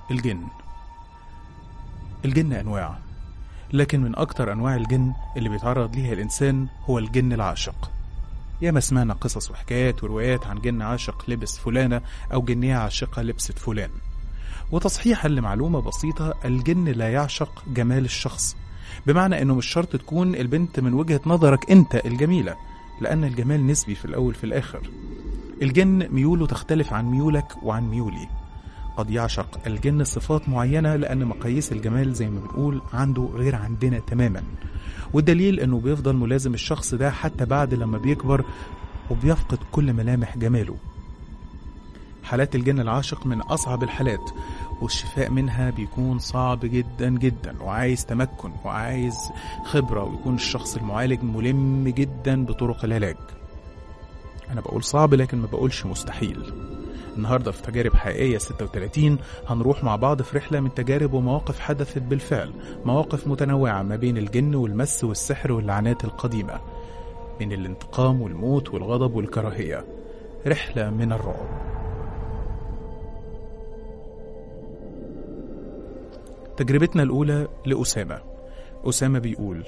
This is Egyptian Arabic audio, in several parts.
الجن الجن أنواع لكن من أكتر أنواع الجن اللي بيتعرض ليها الإنسان هو الجن العاشق ياما سمعنا قصص وحكايات وروايات عن جن عاشق لبس فلانة أو جنية عاشقة لبست فلان وتصحيحا لمعلومة بسيطة الجن لا يعشق جمال الشخص بمعنى انه مش شرط تكون البنت من وجهة نظرك انت الجميلة لان الجمال نسبي في الاول في الاخر الجن ميوله تختلف عن ميولك وعن ميولي قد يعشق الجن صفات معينة لأن مقاييس الجمال زي ما بنقول عنده غير عندنا تماما والدليل أنه بيفضل ملازم الشخص ده حتى بعد لما بيكبر وبيفقد كل ملامح جماله حالات الجن العاشق من أصعب الحالات والشفاء منها بيكون صعب جدا جدا وعايز تمكن وعايز خبرة ويكون الشخص المعالج ملم جدا بطرق العلاج أنا بقول صعب لكن ما بقولش مستحيل النهاردة في تجارب حقيقية 36 هنروح مع بعض في رحلة من تجارب ومواقف حدثت بالفعل مواقف متنوعة ما بين الجن والمس والسحر واللعنات القديمة من الانتقام والموت والغضب والكراهية رحلة من الرعب تجربتنا الأولى لأسامة أسامة بيقول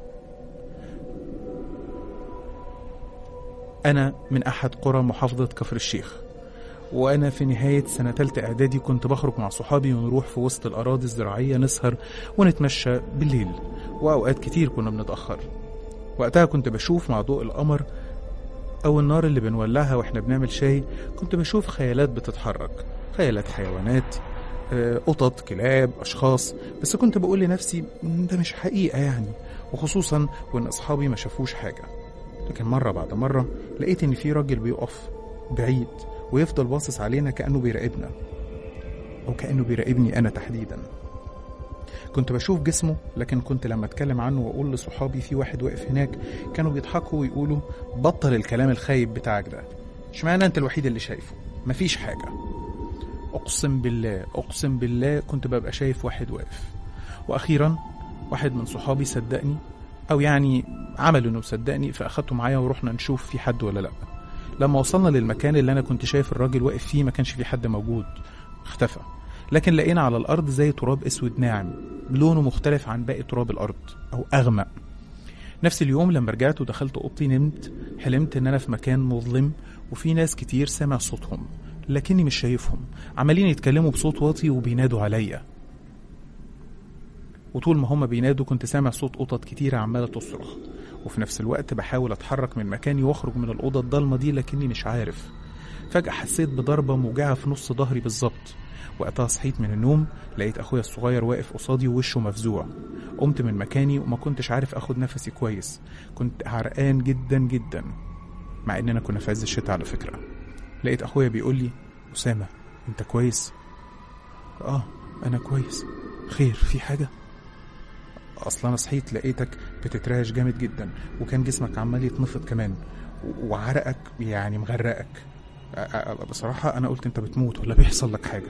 أنا من أحد قرى محافظة كفر الشيخ وأنا في نهاية سنة تالتة إعدادي كنت بخرج مع صحابي ونروح في وسط الأراضي الزراعية نسهر ونتمشى بالليل وأوقات كتير كنا بنتأخر وقتها كنت بشوف مع ضوء القمر أو النار اللي بنولعها وإحنا بنعمل شاي كنت بشوف خيالات بتتحرك خيالات حيوانات آه، قطط كلاب أشخاص بس كنت بقول لنفسي "م، ده مش حقيقة يعني وخصوصا وإن أصحابي ما شافوش حاجة لكن مرة بعد مرة لقيت إن في راجل بيقف بعيد ويفضل باصص علينا كأنه بيراقبنا أو كأنه بيراقبني أنا تحديدا كنت بشوف جسمه لكن كنت لما اتكلم عنه واقول لصحابي في واحد واقف هناك كانوا بيضحكوا ويقولوا بطل الكلام الخايب بتاعك ده اشمعنى انت الوحيد اللي شايفه مفيش حاجه اقسم بالله اقسم بالله كنت ببقى شايف واحد واقف واخيرا واحد من صحابي صدقني او يعني عمل انه صدقني فاخدته معايا ورحنا نشوف في حد ولا لا لما وصلنا للمكان اللي انا كنت شايف الراجل واقف فيه ما كانش في حد موجود اختفى لكن لقينا على الارض زي تراب اسود ناعم لونه مختلف عن باقي تراب الارض او اغمق نفس اليوم لما رجعت ودخلت اوضتي نمت حلمت ان انا في مكان مظلم وفي ناس كتير سامع صوتهم لكني مش شايفهم عمالين يتكلموا بصوت واطي وبينادوا عليا وطول ما هما بينادوا كنت سامع صوت قطط كتيرة عمالة تصرخ وفي نفس الوقت بحاول اتحرك من مكاني واخرج من الأوضة الضلمة دي لكني مش عارف فجأة حسيت بضربة موجعة في نص ظهري بالظبط وقتها صحيت من النوم لقيت اخويا الصغير واقف قصادي ووشه مفزوع قمت من مكاني وما كنتش عارف اخد نفسي كويس كنت عرقان جدا جدا مع اننا كنا في عز الشتاء على فكرة لقيت اخويا بيقول لي اسامة انت كويس اه انا كويس خير في حاجة اصلا انا صحيت لقيتك بتترعش جامد جدا وكان جسمك عمال يتنفض كمان و- وعرقك يعني مغرقك أ- أ- بصراحة أنا قلت أنت بتموت ولا بيحصل لك حاجة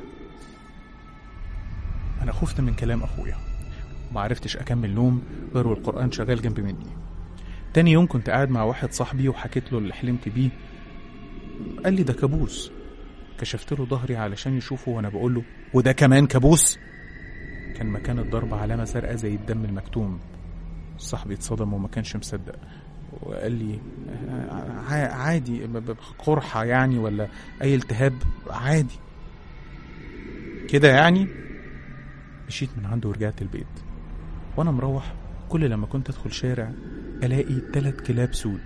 أنا خفت من كلام أخويا وما عرفتش أكمل نوم غير والقرآن شغال جنب مني تاني يوم كنت قاعد مع واحد صاحبي وحكيت له اللي حلمت بيه قال لي ده كابوس كشفت له ظهري علشان يشوفه وانا بقول له وده كمان كابوس كان مكان الضرب علامة زرقاء زي الدم المكتوم صاحبي اتصدم وما كانش مصدق وقال لي ع- عادي ب- ب- قرحة يعني ولا أي التهاب عادي كده يعني مشيت من عنده ورجعت البيت وأنا مروح كل لما كنت أدخل شارع ألاقي تلات كلاب سود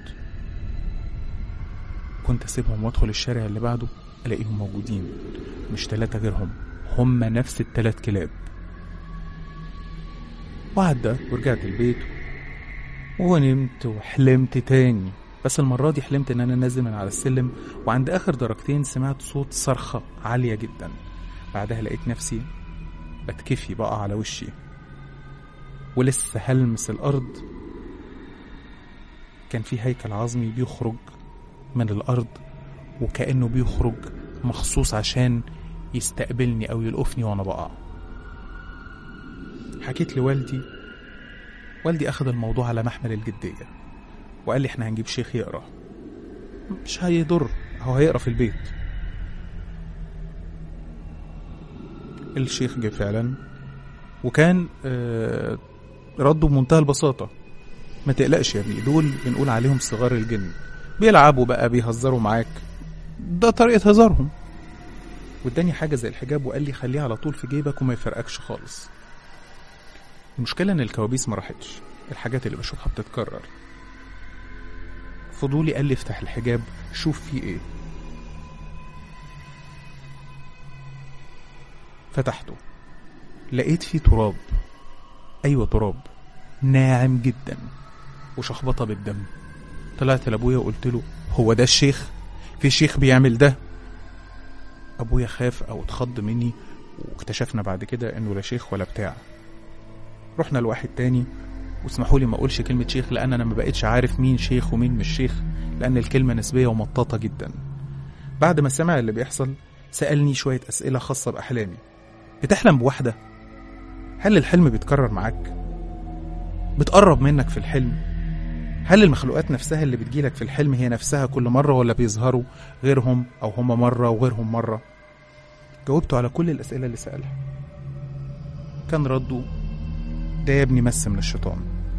كنت أسيبهم وأدخل الشارع اللي بعده ألاقيهم موجودين مش تلاتة غيرهم هم نفس التلات كلاب وعدى ورجعت البيت ونمت وحلمت تاني بس المرة دي حلمت إن أنا نازل من على السلم وعند آخر درجتين سمعت صوت صرخة عالية جدا بعدها لقيت نفسي بتكفي بقى على وشي ولسه هلمس الأرض كان في هيكل عظمي بيخرج من الأرض وكأنه بيخرج مخصوص عشان يستقبلني أو يلقفني وأنا بقع حكيت لوالدي والدي أخذ الموضوع على محمل الجدية وقال لي احنا هنجيب شيخ يقرا مش هيضر هو هيقرا في البيت الشيخ جه فعلا وكان آه، رده بمنتهى البساطة ما تقلقش يا ابني دول بنقول عليهم صغار الجن بيلعبوا بقى بيهزروا معاك ده طريقة هزارهم واداني حاجة زي الحجاب وقال لي خليه على طول في جيبك وما يفرقكش خالص المشكلة ان الكوابيس ما راحتش الحاجات اللي بشوفها بتتكرر فضولي قال لي افتح الحجاب شوف فيه ايه فتحته لقيت فيه تراب ايوه تراب ناعم جدا وشخبطه بالدم طلعت لابويا وقلت له هو ده الشيخ في شيخ بيعمل ده ابويا خاف او اتخض مني واكتشفنا بعد كده انه لا شيخ ولا بتاع رحنا لواحد تاني واسمحوا لي ما اقولش كلمه شيخ لان انا ما بقتش عارف مين شيخ ومين مش شيخ لان الكلمه نسبيه ومطاطه جدا بعد ما سمع اللي بيحصل سالني شويه اسئله خاصه باحلامي بتحلم بواحده هل الحلم بيتكرر معاك بتقرب منك في الحلم هل المخلوقات نفسها اللي بتجيلك في الحلم هي نفسها كل مرة ولا بيظهروا غيرهم أو هما مرة وغيرهم مرة جاوبته على كل الأسئلة اللي سألها كان رده ده يا ابني مس من الشيطان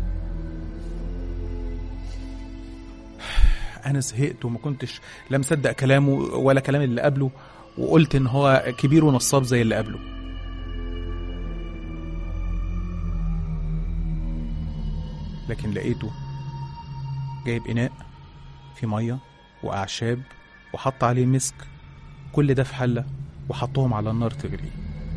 أنا زهقت وما كنتش لا مصدق كلامه ولا كلام اللي قبله وقلت إن هو كبير ونصاب زي اللي قبله لكن لقيته جايب إناء فيه مية وأعشاب وحط عليه مسك كل ده في حلة وحطهم على النار تغلي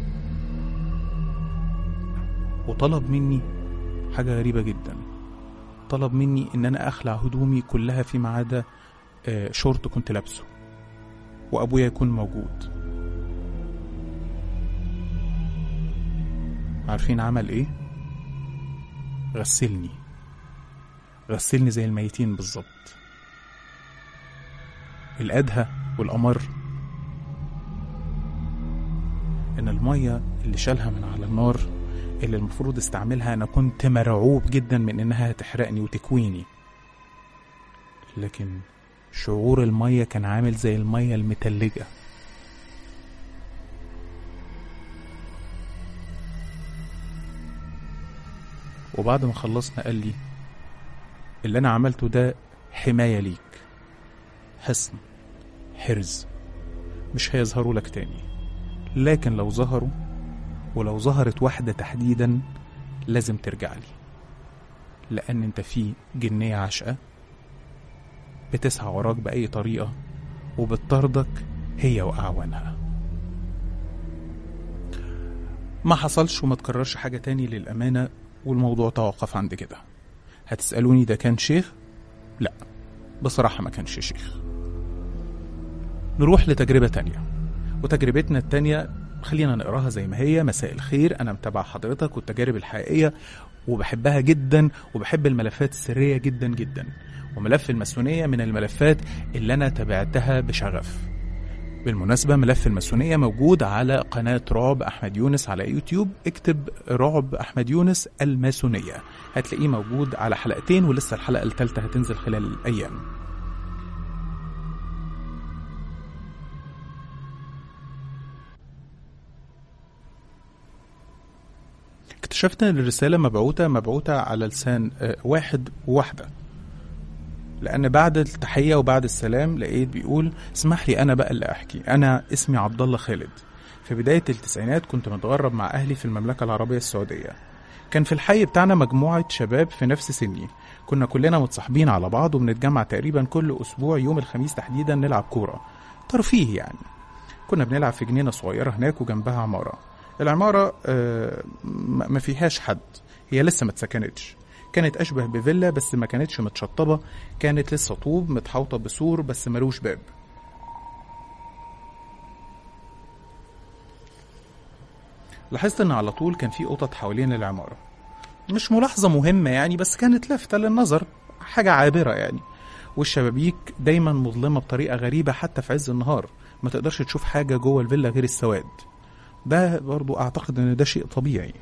وطلب مني حاجة غريبة جدا طلب مني إن أنا أخلع هدومي كلها فيما عدا آه، شورت كنت لابسه وأبويا يكون موجود عارفين عمل إيه؟ غسلني غسلني زي الميتين بالظبط الأدهى والأمر إن المية اللي شالها من على النار اللي المفروض استعملها أنا كنت مرعوب جدا من إنها تحرقني وتكويني لكن شعور المية كان عامل زي المية المتلجة وبعد ما خلصنا قال لي اللي أنا عملته ده حماية ليك حصن حرز مش هيظهروا لك تاني لكن لو ظهروا ولو ظهرت واحدة تحديدا لازم ترجع لي لأن أنت في جنية عشقة بتسعى وراك بأي طريقة وبتطاردك هي وأعوانها ما حصلش وما تكررش حاجة تاني للأمانة والموضوع توقف عند كده هتسألوني ده كان شيخ؟ لا بصراحة ما كانش شيخ نروح لتجربة تانية وتجربتنا التانية خلينا نقراها زي ما هي مساء الخير أنا متابع حضرتك والتجارب الحقيقية وبحبها جدا وبحب الملفات السرية جدا جدا وملف الماسونية من الملفات اللي أنا تابعتها بشغف بالمناسبة ملف الماسونية موجود على قناة رعب أحمد يونس على يوتيوب اكتب رعب أحمد يونس الماسونية هتلاقيه موجود على حلقتين ولسه الحلقة الثالثة هتنزل خلال الأيام اكتشفت ان الرسالة مبعوثة مبعوثة على لسان آه، واحد وواحدة لأن بعد التحية وبعد السلام لقيت بيقول اسمح لي أنا بقى اللي أحكي أنا اسمي عبد الله خالد في بداية التسعينات كنت متغرب مع أهلي في المملكة العربية السعودية كان في الحي بتاعنا مجموعة شباب في نفس سني كنا كلنا متصاحبين على بعض وبنتجمع تقريبا كل أسبوع يوم الخميس تحديدا نلعب كورة ترفيه يعني كنا بنلعب في جنينة صغيرة هناك وجنبها عمارة العمارة آه، ما ما فيهاش حد هي لسه ما اتسكنتش كانت أشبه بفيلا بس ما كانتش متشطبة كانت لسه طوب متحوطة بسور بس ملوش باب لاحظت ان على طول كان في قطط حوالين العمارة مش ملاحظة مهمة يعني بس كانت لافتة للنظر حاجة عابرة يعني والشبابيك دايما مظلمة بطريقة غريبة حتى في عز النهار ما تقدرش تشوف حاجة جوه الفيلا غير السواد ده برضو اعتقد ان ده شيء طبيعي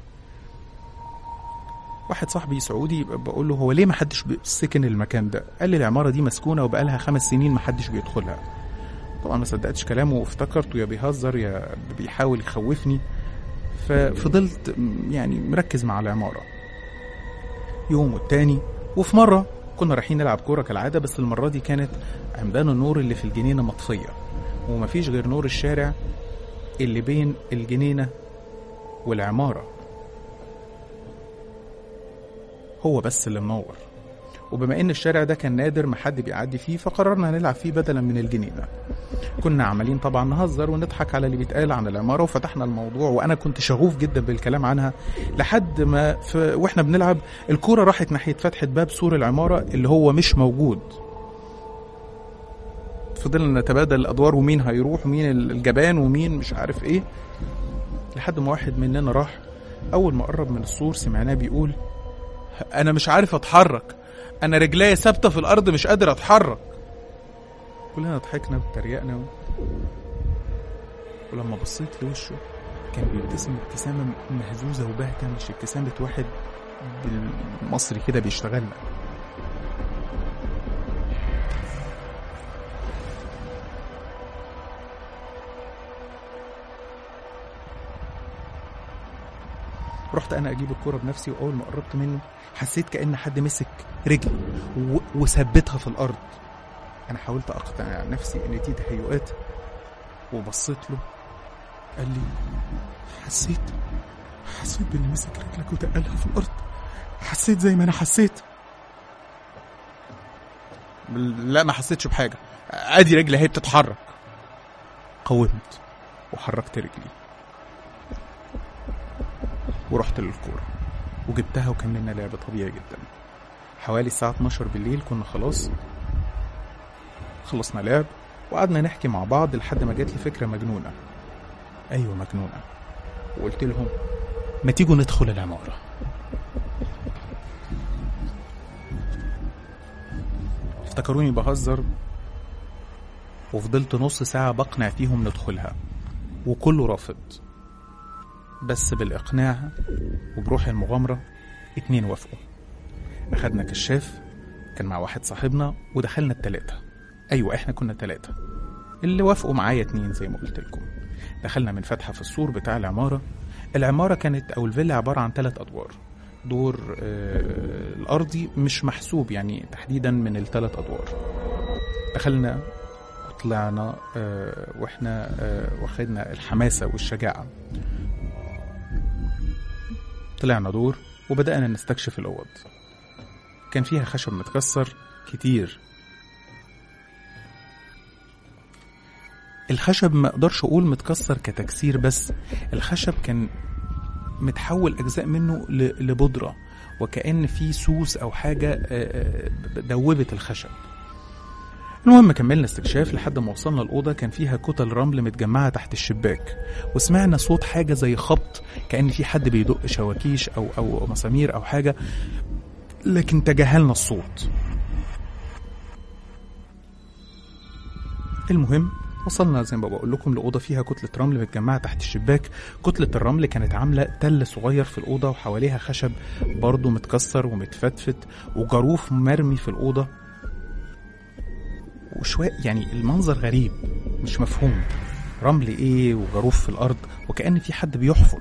واحد صاحبي سعودي بقول له هو ليه ما حدش سكن المكان ده قال لي العمارة دي مسكونة وبقالها خمس سنين ما حدش بيدخلها طبعا ما صدقتش كلامه وافتكرته يا بيهزر يا بيحاول يخوفني ففضلت م- يعني مركز مع العمارة يوم والتاني وفي مرة كنا رايحين نلعب كورة كالعادة بس المرة دي كانت عمدان النور اللي في الجنينة مطفية ومفيش غير نور الشارع اللي بين الجنينة والعمارة هو بس اللي منور وبما ان الشارع ده كان نادر ما حد بيعدي فيه فقررنا نلعب فيه بدلا من الجنينة كنا عمالين طبعا نهزر ونضحك على اللي بيتقال عن العمارة وفتحنا الموضوع وانا كنت شغوف جدا بالكلام عنها لحد ما في واحنا بنلعب الكورة راحت ناحية فتحة باب سور العمارة اللي هو مش موجود فضلنا نتبادل الادوار ومين هيروح ومين الجبان ومين مش عارف ايه لحد ما واحد مننا راح اول ما قرب من السور سمعناه بيقول انا مش عارف اتحرك انا رجليا ثابته في الارض مش قادر اتحرك كلنا ضحكنا وتريقنا و... ولما بصيت لوشه كان بيبتسم ابتسامه مهزوزه وباهته مش ابتسامه واحد بالمصري كده بيشتغلنا رحت انا اجيب الكرة بنفسي واول ما قربت منه حسيت كان حد مسك رجلي و... وثبتها في الارض انا حاولت اقنع نفسي ان دي تهيؤات وبصيت له قال لي حسيت حسيت باني مسك رجلك وتقلها في الارض حسيت زي ما انا حسيت لا ما حسيتش بحاجه ادي رجلي اهي بتتحرك قومت وحركت رجلي ورحت للكورة وجبتها وكملنا لعب طبيعي جدا حوالي الساعة 12 بالليل كنا خلاص خلصنا لعب وقعدنا نحكي مع بعض لحد ما جات لي فكرة مجنونة أيوة مجنونة وقلت لهم ما تيجوا ندخل العمارة افتكروني بهزر وفضلت نص ساعة بقنع فيهم ندخلها وكله رافض بس بالإقناع وبروح المغامرة اتنين وافقوا أخدنا كشاف كان مع واحد صاحبنا ودخلنا التلاتة أيوة إحنا كنا تلاتة اللي وافقوا معايا اتنين زي ما قلت لكم دخلنا من فتحة في السور بتاع العمارة العمارة كانت أو الفيلا عبارة عن ثلاث أدوار دور آه الأرضي مش محسوب يعني تحديدا من الثلاث أدوار دخلنا وطلعنا آه واحنا آه واخدنا الحماسة والشجاعة طلعنا دور وبدأنا نستكشف الأوض كان فيها خشب متكسر كتير الخشب ما اقدرش اقول متكسر كتكسير بس الخشب كان متحول اجزاء منه لبودره وكأن في سوس او حاجه دوبت الخشب المهم كملنا استكشاف لحد ما وصلنا الأوضة كان فيها كتل رمل متجمعة تحت الشباك وسمعنا صوت حاجة زي خبط كأن في حد بيدق شواكيش أو أو مسامير أو حاجة لكن تجاهلنا الصوت المهم وصلنا زي ما بقول لكم لأوضة فيها كتلة رمل متجمعة تحت الشباك كتلة الرمل كانت عاملة تل صغير في الأوضة وحواليها خشب برضه متكسر ومتفتفت وجاروف مرمي في الأوضة وشوية يعني المنظر غريب مش مفهوم رمل ايه وجاروف في الارض وكأن في حد بيحفر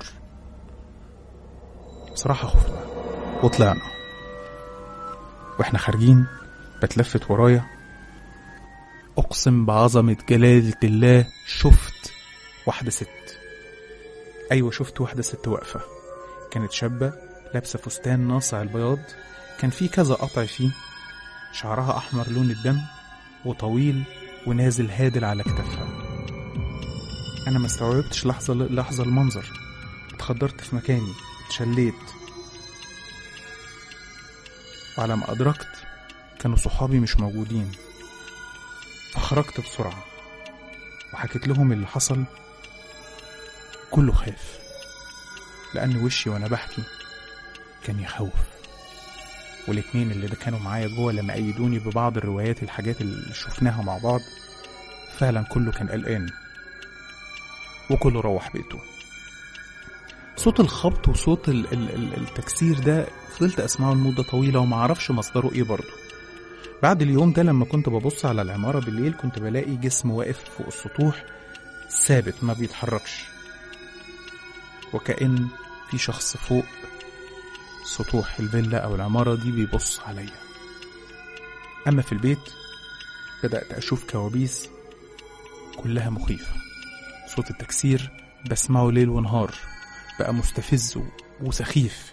بصراحة خفنا وطلعنا واحنا خارجين بتلفت ورايا اقسم بعظمة جلالة الله شفت واحدة ست ايوه شفت واحدة ست واقفة كانت شابة لابسة فستان ناصع البياض كان في كذا قطع فيه شعرها احمر لون الدم وطويل ونازل هادل على كتافها انا ما استوعبتش لحظه لحظه المنظر اتخدرت في مكاني اتشليت وعلى ما ادركت كانوا صحابي مش موجودين فخرجت بسرعه وحكيت لهم اللي حصل كله خاف لان وشي وانا بحكي كان يخوف والاتنين اللي كانوا معايا جوه لما أيدوني ببعض الروايات الحاجات اللي شفناها مع بعض فعلا كله كان قلقان وكله روح بيته صوت الخبط وصوت ال ال ال التكسير ده فضلت اسمعه لمدة طويلة وما اعرفش مصدره ايه برضه بعد اليوم ده لما كنت ببص على العمارة بالليل كنت بلاقي جسم واقف فوق السطوح ثابت ما بيتحركش وكأن في شخص فوق سطوح الفيلا أو العمارة دي بيبص عليا أما في البيت بدأت أشوف كوابيس كلها مخيفة صوت التكسير بسمعه ليل ونهار بقى مستفز و- وسخيف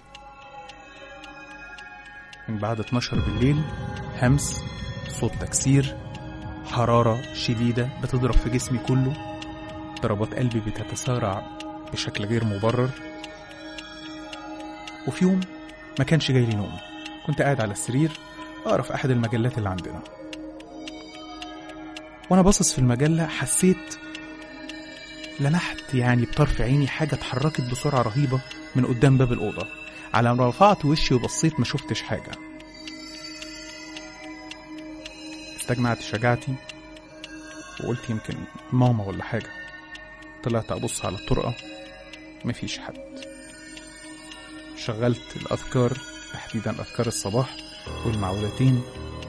من بعد 12 بالليل همس صوت تكسير حرارة شديدة بتضرب في جسمي كله ضربات قلبي بتتسارع بشكل غير مبرر وفي يوم ما كانش جاي لي نوم كنت قاعد على السرير أقرأ في أحد المجلات اللي عندنا وأنا باصص في المجلة حسيت لمحت يعني بطرف عيني حاجة اتحركت بسرعة رهيبة من قدام باب الأوضة على ما رفعت وشي وبصيت ما شفتش حاجة استجمعت شجاعتي وقلت يمكن ماما ولا حاجة طلعت أبص على الطرقة مفيش حد شغلت الأذكار تحديدا أذكار الصباح والمعوذتين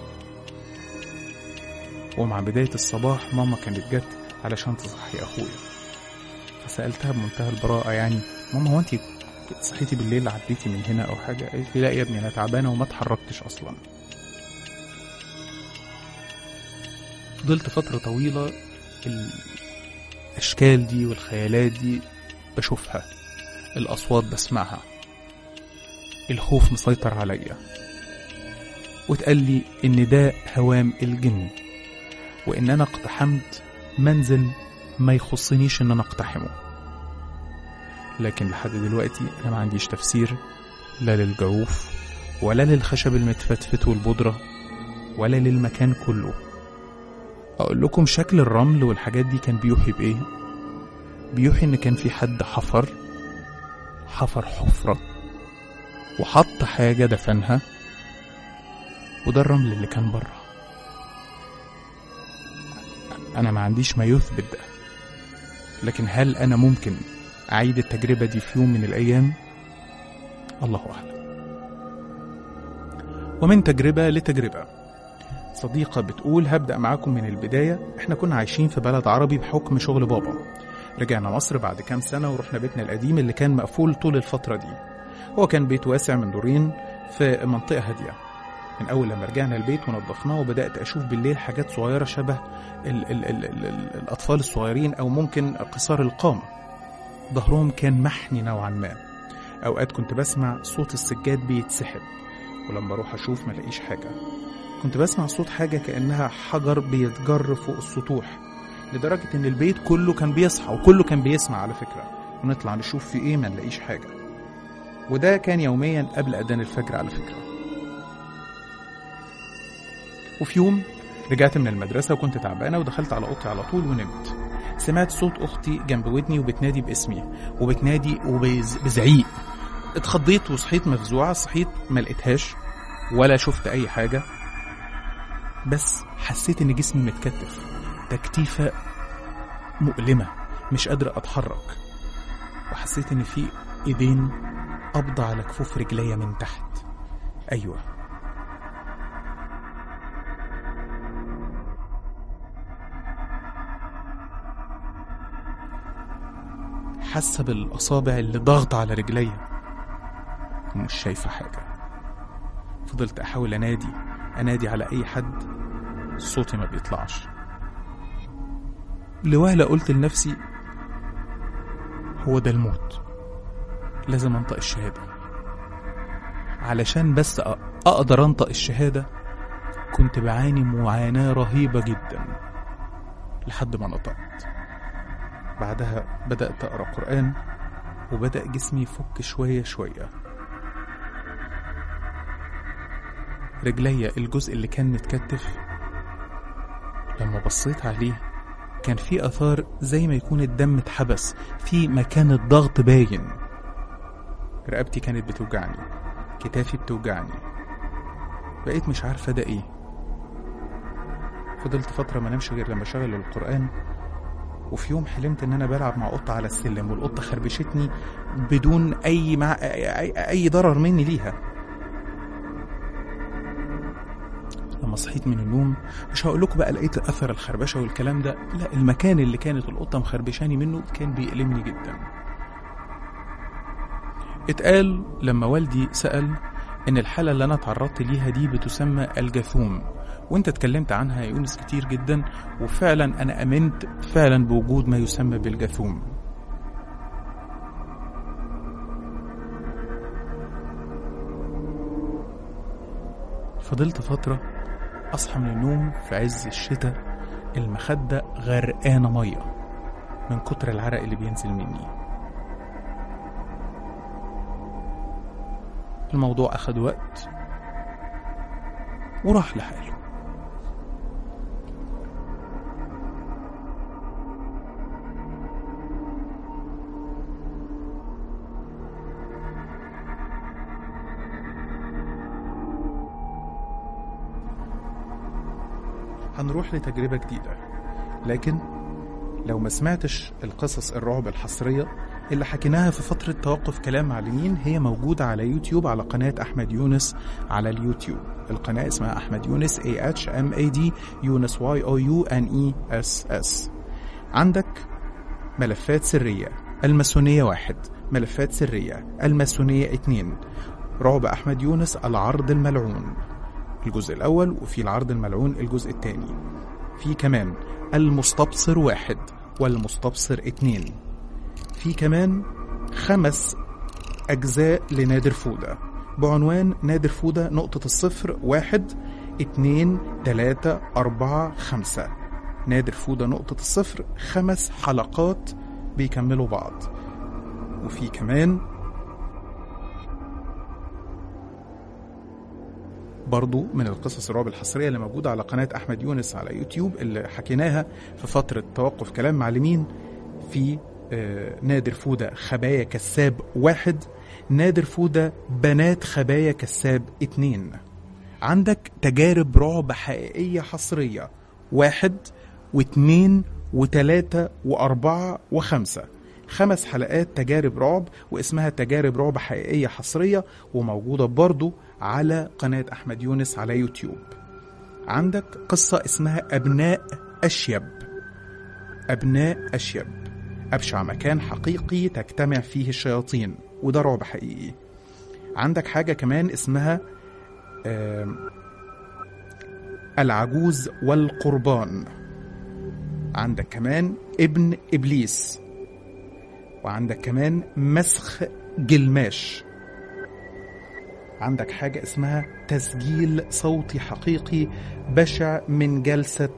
ومع بداية الصباح ماما كانت جت علشان تصحي أخويا فسألتها بمنتهى البراءة يعني ماما هو أنت صحيتي بالليل عديتي من هنا أو حاجة قالت لي لا يا ابني أنا تعبانة وما اتحركتش أصلا فضلت فترة طويلة الأشكال دي والخيالات دي بشوفها الأصوات بسمعها الخوف مسيطر عليا واتقال لي إن ده هوام الجن وإن أنا اقتحمت منزل ما يخصنيش إن أنا اقتحمه لكن لحد دلوقتي أنا ما عنديش تفسير لا للجروف ولا للخشب المتفتفت والبودرة ولا للمكان كله أقول لكم شكل الرمل والحاجات دي كان بيوحي بإيه بيوحي إن كان في حد حفر حفر حفرة وحط حاجة دفنها وده الرمل اللي كان بره أنا ما عنديش ما يثبت ده لكن هل أنا ممكن أعيد التجربة دي في يوم من الأيام؟ الله أعلم ومن تجربة لتجربة صديقة بتقول هبدأ معاكم من البداية احنا كنا عايشين في بلد عربي بحكم شغل بابا رجعنا مصر بعد كام سنة ورحنا بيتنا القديم اللي كان مقفول طول الفترة دي هو كان بيت واسع من دورين في منطقة هادية من أول لما رجعنا البيت ونظفناه وبدأت أشوف بالليل حاجات صغيرة شبه ال ال ال ال ال الأطفال الصغيرين أو ممكن قصار القامة ظهرهم كان محني نوعا ما أوقات كنت بسمع صوت السجاد بيتسحب ولما أروح أشوف ما لاقيش حاجة كنت بسمع صوت حاجة كأنها حجر بيتجر فوق السطوح لدرجة إن البيت كله كان بيصحى وكله كان بيسمع على فكرة ونطلع نشوف في إيه ما نلاقيش حاجة وده كان يوميا قبل أذان الفجر على فكرة وفي يوم رجعت من المدرسة وكنت تعبانة ودخلت على أوضتي على طول ونمت سمعت صوت أختي جنب ودني وبتنادي باسمي وبتنادي وبزعيق اتخضيت وصحيت مفزوعة صحيت ما لقيتهاش ولا شفت أي حاجة بس حسيت إن جسمي متكتف تكتيفة مؤلمة مش قادر أتحرك وحسيت إن في إيدين قبضة على كفوف رجليا من تحت أيوة حاسة بالأصابع اللي ضاغطة على رجليا ومش شايفة حاجة فضلت أحاول أنادي أنادي على أي حد صوتي ما بيطلعش لوهلة قلت لنفسي هو ده الموت لازم أنطق الشهادة علشان بس أ- أقدر أنطق الشهادة كنت بعاني معاناة رهيبة جدا لحد ما نطقت بعدها بدأت أقرأ قرآن وبدأ جسمي يفك شوية شوية رجليا الجزء اللي كان متكتف لما بصيت عليه كان في آثار زي ما يكون الدم اتحبس في مكان الضغط باين رقبتي كانت بتوجعني كتافي بتوجعني بقيت مش عارفة ده ايه فضلت فترة ما نمشي غير لما شغل القرآن وفي يوم حلمت ان انا بلعب مع قطة على السلم والقطة خربشتني بدون اي مع اي, أي ضرر مني ليها لما صحيت من النوم مش هقول لكم بقى لقيت اثر الخربشه والكلام ده لا المكان اللي كانت القطه مخربشاني منه كان بيألمني جدا اتقال لما والدي سأل إن الحالة اللي أنا اتعرضت ليها دي بتسمى الجاثوم وانت اتكلمت عنها يا يونس كتير جدا وفعلا أنا أمنت فعلا بوجود ما يسمى بالجاثوم فضلت فترة أصحى من النوم في عز الشتاء المخدة غرقانة مية من كتر العرق اللي بينزل مني الموضوع أخد وقت وراح لحاله هنروح لتجربة جديدة لكن لو ما سمعتش القصص الرعب الحصرية اللي حكيناها في فترة توقف كلام معلمين هي موجودة على يوتيوب على قناة أحمد يونس على اليوتيوب القناة اسمها أحمد يونس A H M A D يونس Y O U N E S S عندك ملفات سرية الماسونية واحد ملفات سرية الماسونية اتنين رعب أحمد يونس العرض الملعون الجزء الأول وفي العرض الملعون الجزء الثاني في كمان المستبصر واحد والمستبصر اتنين في كمان خمس أجزاء لنادر فودة بعنوان نادر فودة نقطة الصفر واحد اتنين تلاتة أربعة خمسة نادر فودة نقطة الصفر خمس حلقات بيكملوا بعض وفي كمان برضو من القصص الرعب الحصرية اللي موجودة على قناة أحمد يونس على يوتيوب اللي حكيناها في فترة توقف كلام معلمين في آه، نادر فودة خبايا كساب واحد نادر فودة بنات خبايا كساب اتنين عندك تجارب رعب حقيقية حصرية واحد واتنين وتلاتة وأربعة وخمسة خمس حلقات تجارب رعب واسمها تجارب رعب حقيقية حصرية وموجودة برضو على قناة أحمد يونس على يوتيوب عندك قصة اسمها أبناء أشيب أبناء أشيب أبشع مكان حقيقي تجتمع فيه الشياطين وده رعب حقيقي عندك حاجة كمان اسمها آم، العجوز والقربان عندك كمان ابن إبليس وعندك كمان مسخ جلماش عندك حاجة اسمها تسجيل صوتي حقيقي بشع من جلسة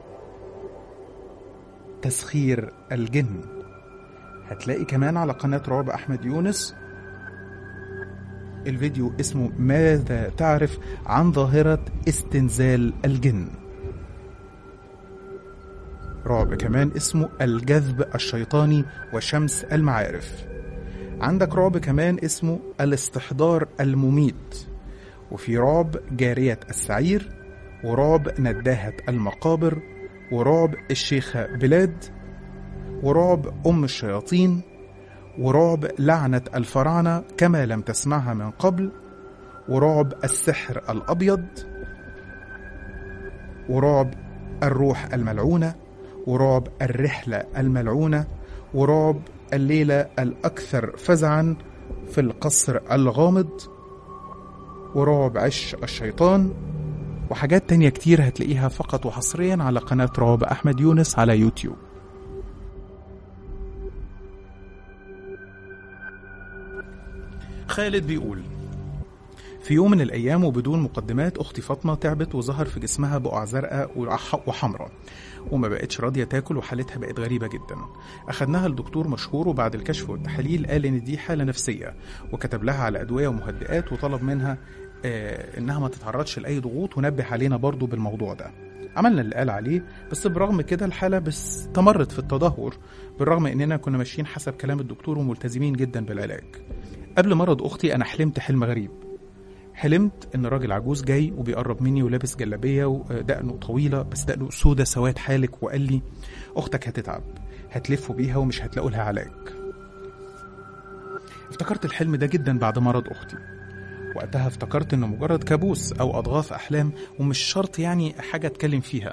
تسخير الجن هتلاقي كمان على قناة رعب أحمد يونس الفيديو اسمه ماذا تعرف عن ظاهرة استنزال الجن رعب كمان اسمه الجذب الشيطاني وشمس المعارف عندك رعب كمان اسمه الاستحضار المميت وفي رعب جارية السعير ورعب نداهة المقابر ورعب الشيخة بلاد ورعب أم الشياطين ورعب لعنة الفراعنة كما لم تسمعها من قبل ورعب السحر الأبيض ورعب الروح الملعونة ورعب الرحلة الملعونة ورعب الليلة الأكثر فزعا في القصر الغامض ورعب عش الشيطان وحاجات تانية كتير هتلاقيها فقط وحصريا على قناة رعب أحمد يونس على يوتيوب خالد بيقول في يوم من الأيام وبدون مقدمات أختي فاطمة تعبت وظهر في جسمها بقع زرقاء وح- وحمراء وما بقتش راضية تاكل وحالتها بقت غريبة جدا أخدناها لدكتور مشهور وبعد الكشف والتحاليل قال إن دي حالة نفسية وكتب لها على أدوية ومهدئات وطلب منها آه إنها ما تتعرضش لأي ضغوط ونبه علينا برضو بالموضوع ده عملنا اللي قال عليه بس برغم كده الحالة بس استمرت في التدهور بالرغم إننا كنا ماشيين حسب كلام الدكتور وملتزمين جدا بالعلاج قبل مرض أختي أنا حلمت حلم غريب حلمت ان راجل عجوز جاي وبيقرب مني ولابس جلابيه ودقنه طويله بس دقنه سودة سواد حالك وقال لي اختك هتتعب هتلفوا بيها ومش هتلاقوا لها علاج افتكرت الحلم ده جدا بعد مرض اختي وقتها افتكرت انه مجرد كابوس او اضغاث احلام ومش شرط يعني حاجه اتكلم فيها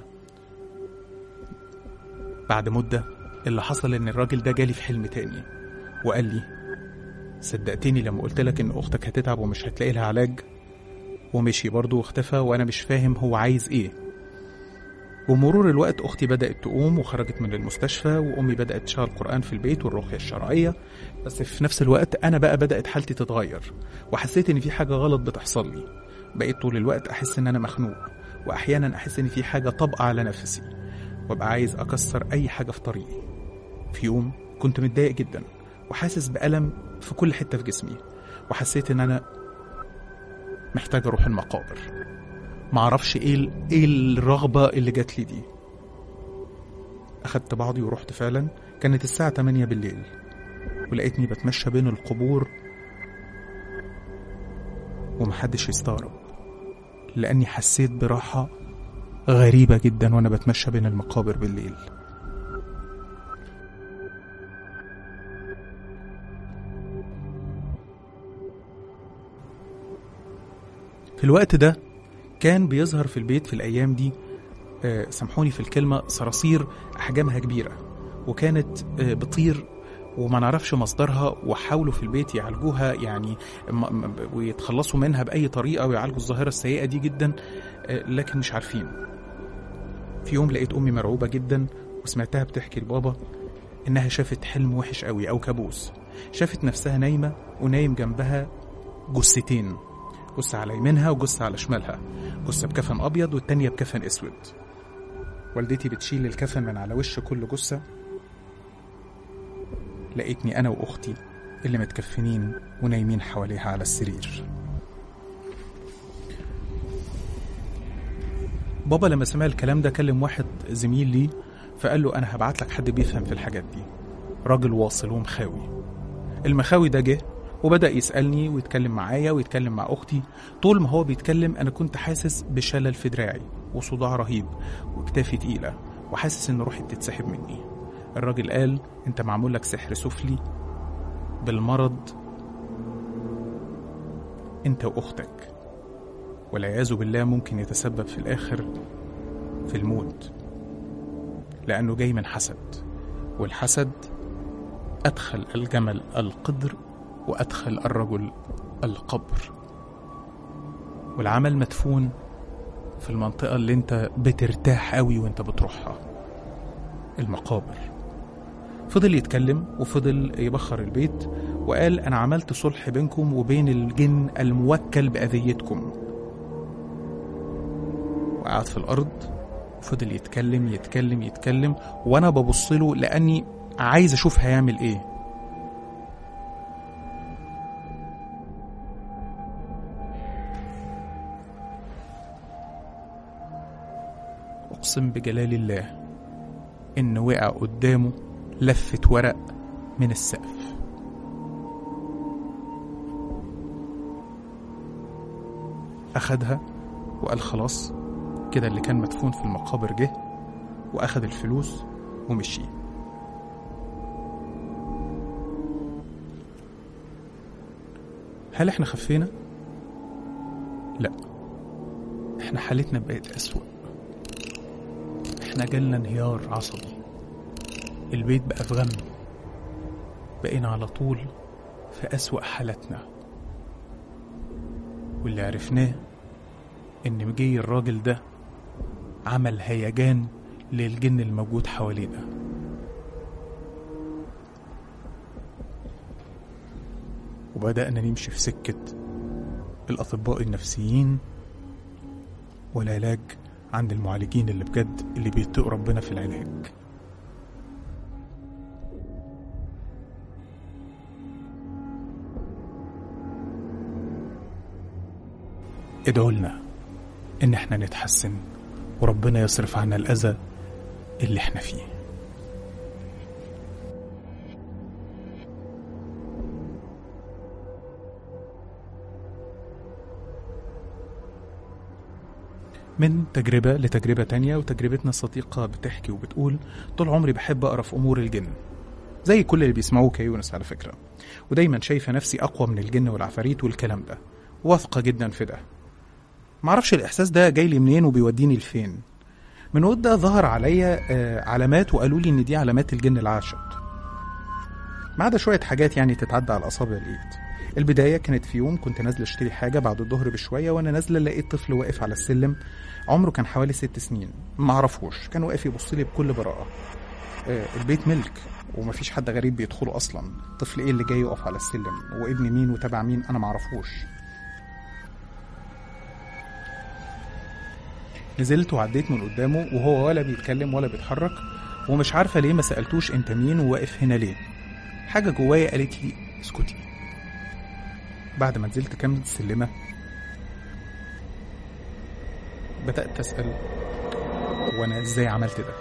بعد مده اللي حصل ان الراجل ده جالي في حلم تاني وقال لي صدقتني لما قلت لك ان اختك هتتعب ومش هتلاقي لها علاج ومشي برضه واختفى وانا مش فاهم هو عايز ايه بمرور الوقت اختي بدات تقوم وخرجت من المستشفى وامي بدات تشغل قران في البيت والرقيه الشرعيه بس في نفس الوقت انا بقى بدات حالتي تتغير وحسيت ان في حاجه غلط بتحصل لي بقيت طول الوقت احس ان انا مخنوق واحيانا احس ان في حاجه طابقه على نفسي وابقى عايز اكسر اي حاجه في طريقي في يوم كنت متضايق جدا وحاسس بألم في كل حتة في جسمي وحسيت ان انا محتاج اروح المقابر معرفش ايه ال- ايه الرغبة اللي جات لي دي اخدت بعضي ورحت فعلا كانت الساعة 8 بالليل ولقيتني بتمشى بين القبور ومحدش يستغرب لاني حسيت براحة غريبة جدا وانا بتمشى بين المقابر بالليل في الوقت ده كان بيظهر في البيت في الأيام دي آه، سامحوني في الكلمة صراصير أحجامها كبيرة وكانت آه، بتطير وما نعرفش مصدرها وحاولوا في البيت يعالجوها يعني م- م- ويتخلصوا منها بأي طريقة ويعالجوا الظاهرة السيئة دي جدا آه، لكن مش عارفين في يوم لقيت أمي مرعوبة جدا وسمعتها بتحكي لبابا إنها شافت حلم وحش قوي أو كابوس شافت نفسها نايمة ونايم جنبها جثتين جثة على يمينها وجثة على شمالها جثة بكفن أبيض والتانية بكفن أسود والدتي بتشيل الكفن من على وش كل جثة لقيتني أنا وأختي اللي متكفنين ونايمين حواليها على السرير بابا لما سمع الكلام ده كلم واحد زميل لي فقال له أنا هبعت لك حد بيفهم في الحاجات دي راجل واصل ومخاوي المخاوي ده جه وبدأ يسألني ويتكلم معايا ويتكلم مع أختي طول ما هو بيتكلم أنا كنت حاسس بشلل في دراعي وصداع رهيب وكتافي تقيلة وحاسس إن روحي بتتسحب مني الراجل قال أنت معمول لك سحر سفلي بالمرض أنت وأختك والعياذ بالله ممكن يتسبب في الآخر في الموت لأنه جاي من حسد والحسد أدخل الجمل القدر وأدخل الرجل القبر والعمل مدفون في المنطقة اللي انت بترتاح قوي وانت بتروحها المقابر فضل يتكلم وفضل يبخر البيت وقال أنا عملت صلح بينكم وبين الجن الموكل بأذيتكم وقعد في الأرض وفضل يتكلم يتكلم يتكلم وأنا ببص له لأني عايز أشوف هيعمل إيه أقسم بجلال الله إن وقع قدامه لفة ورق من السقف أخدها وقال خلاص كده اللي كان مدفون في المقابر جه وأخد الفلوس ومشي هل احنا خفينا؟ لا احنا حالتنا بقت أسوأ احنا جالنا انهيار عصبي البيت بقى في غم بقينا على طول في أسوأ حالتنا واللي عرفناه إن مجي الراجل ده عمل هيجان للجن الموجود حوالينا وبدأنا نمشي في سكة الأطباء النفسيين والعلاج عند المعالجين اللي بجد اللي بيتقوا ربنا في العلاج ادعوا لنا ان احنا نتحسن وربنا يصرف عنا الاذى اللي احنا فيه من تجربة لتجربة تانية وتجربتنا الصديقة بتحكي وبتقول طول عمري بحب أقرأ في أمور الجن زي كل اللي بيسمعوك يا يونس على فكرة ودايما شايفة نفسي أقوى من الجن والعفاريت والكلام ده واثقة جدا في ده معرفش الإحساس ده جاي لي منين وبيوديني لفين من مدة ظهر عليا آه، علامات وقالوا لي إن دي علامات الجن العاشق ما عدا شويه حاجات يعني تتعدى على اصابع الايد البدايه كانت في يوم كنت نازله اشتري حاجه بعد الظهر بشويه وانا نازله لقيت طفل واقف على السلم عمره كان حوالي ست سنين ما اعرفوش كان واقف يبص لي بكل براءه آه، البيت ملك ومفيش حد غريب بيدخله اصلا الطفل ايه اللي جاي يقف على السلم وابن مين وتبع مين انا معرفوش نزلت وعديت من قدامه وهو ولا بيتكلم ولا بيتحرك ومش عارفه ليه ما سالتوش انت مين وواقف هنا ليه حاجه جوايا قالت لي اسكتي بعد ما نزلت كام سلمه بدات اسال وانا ازاي عملت ده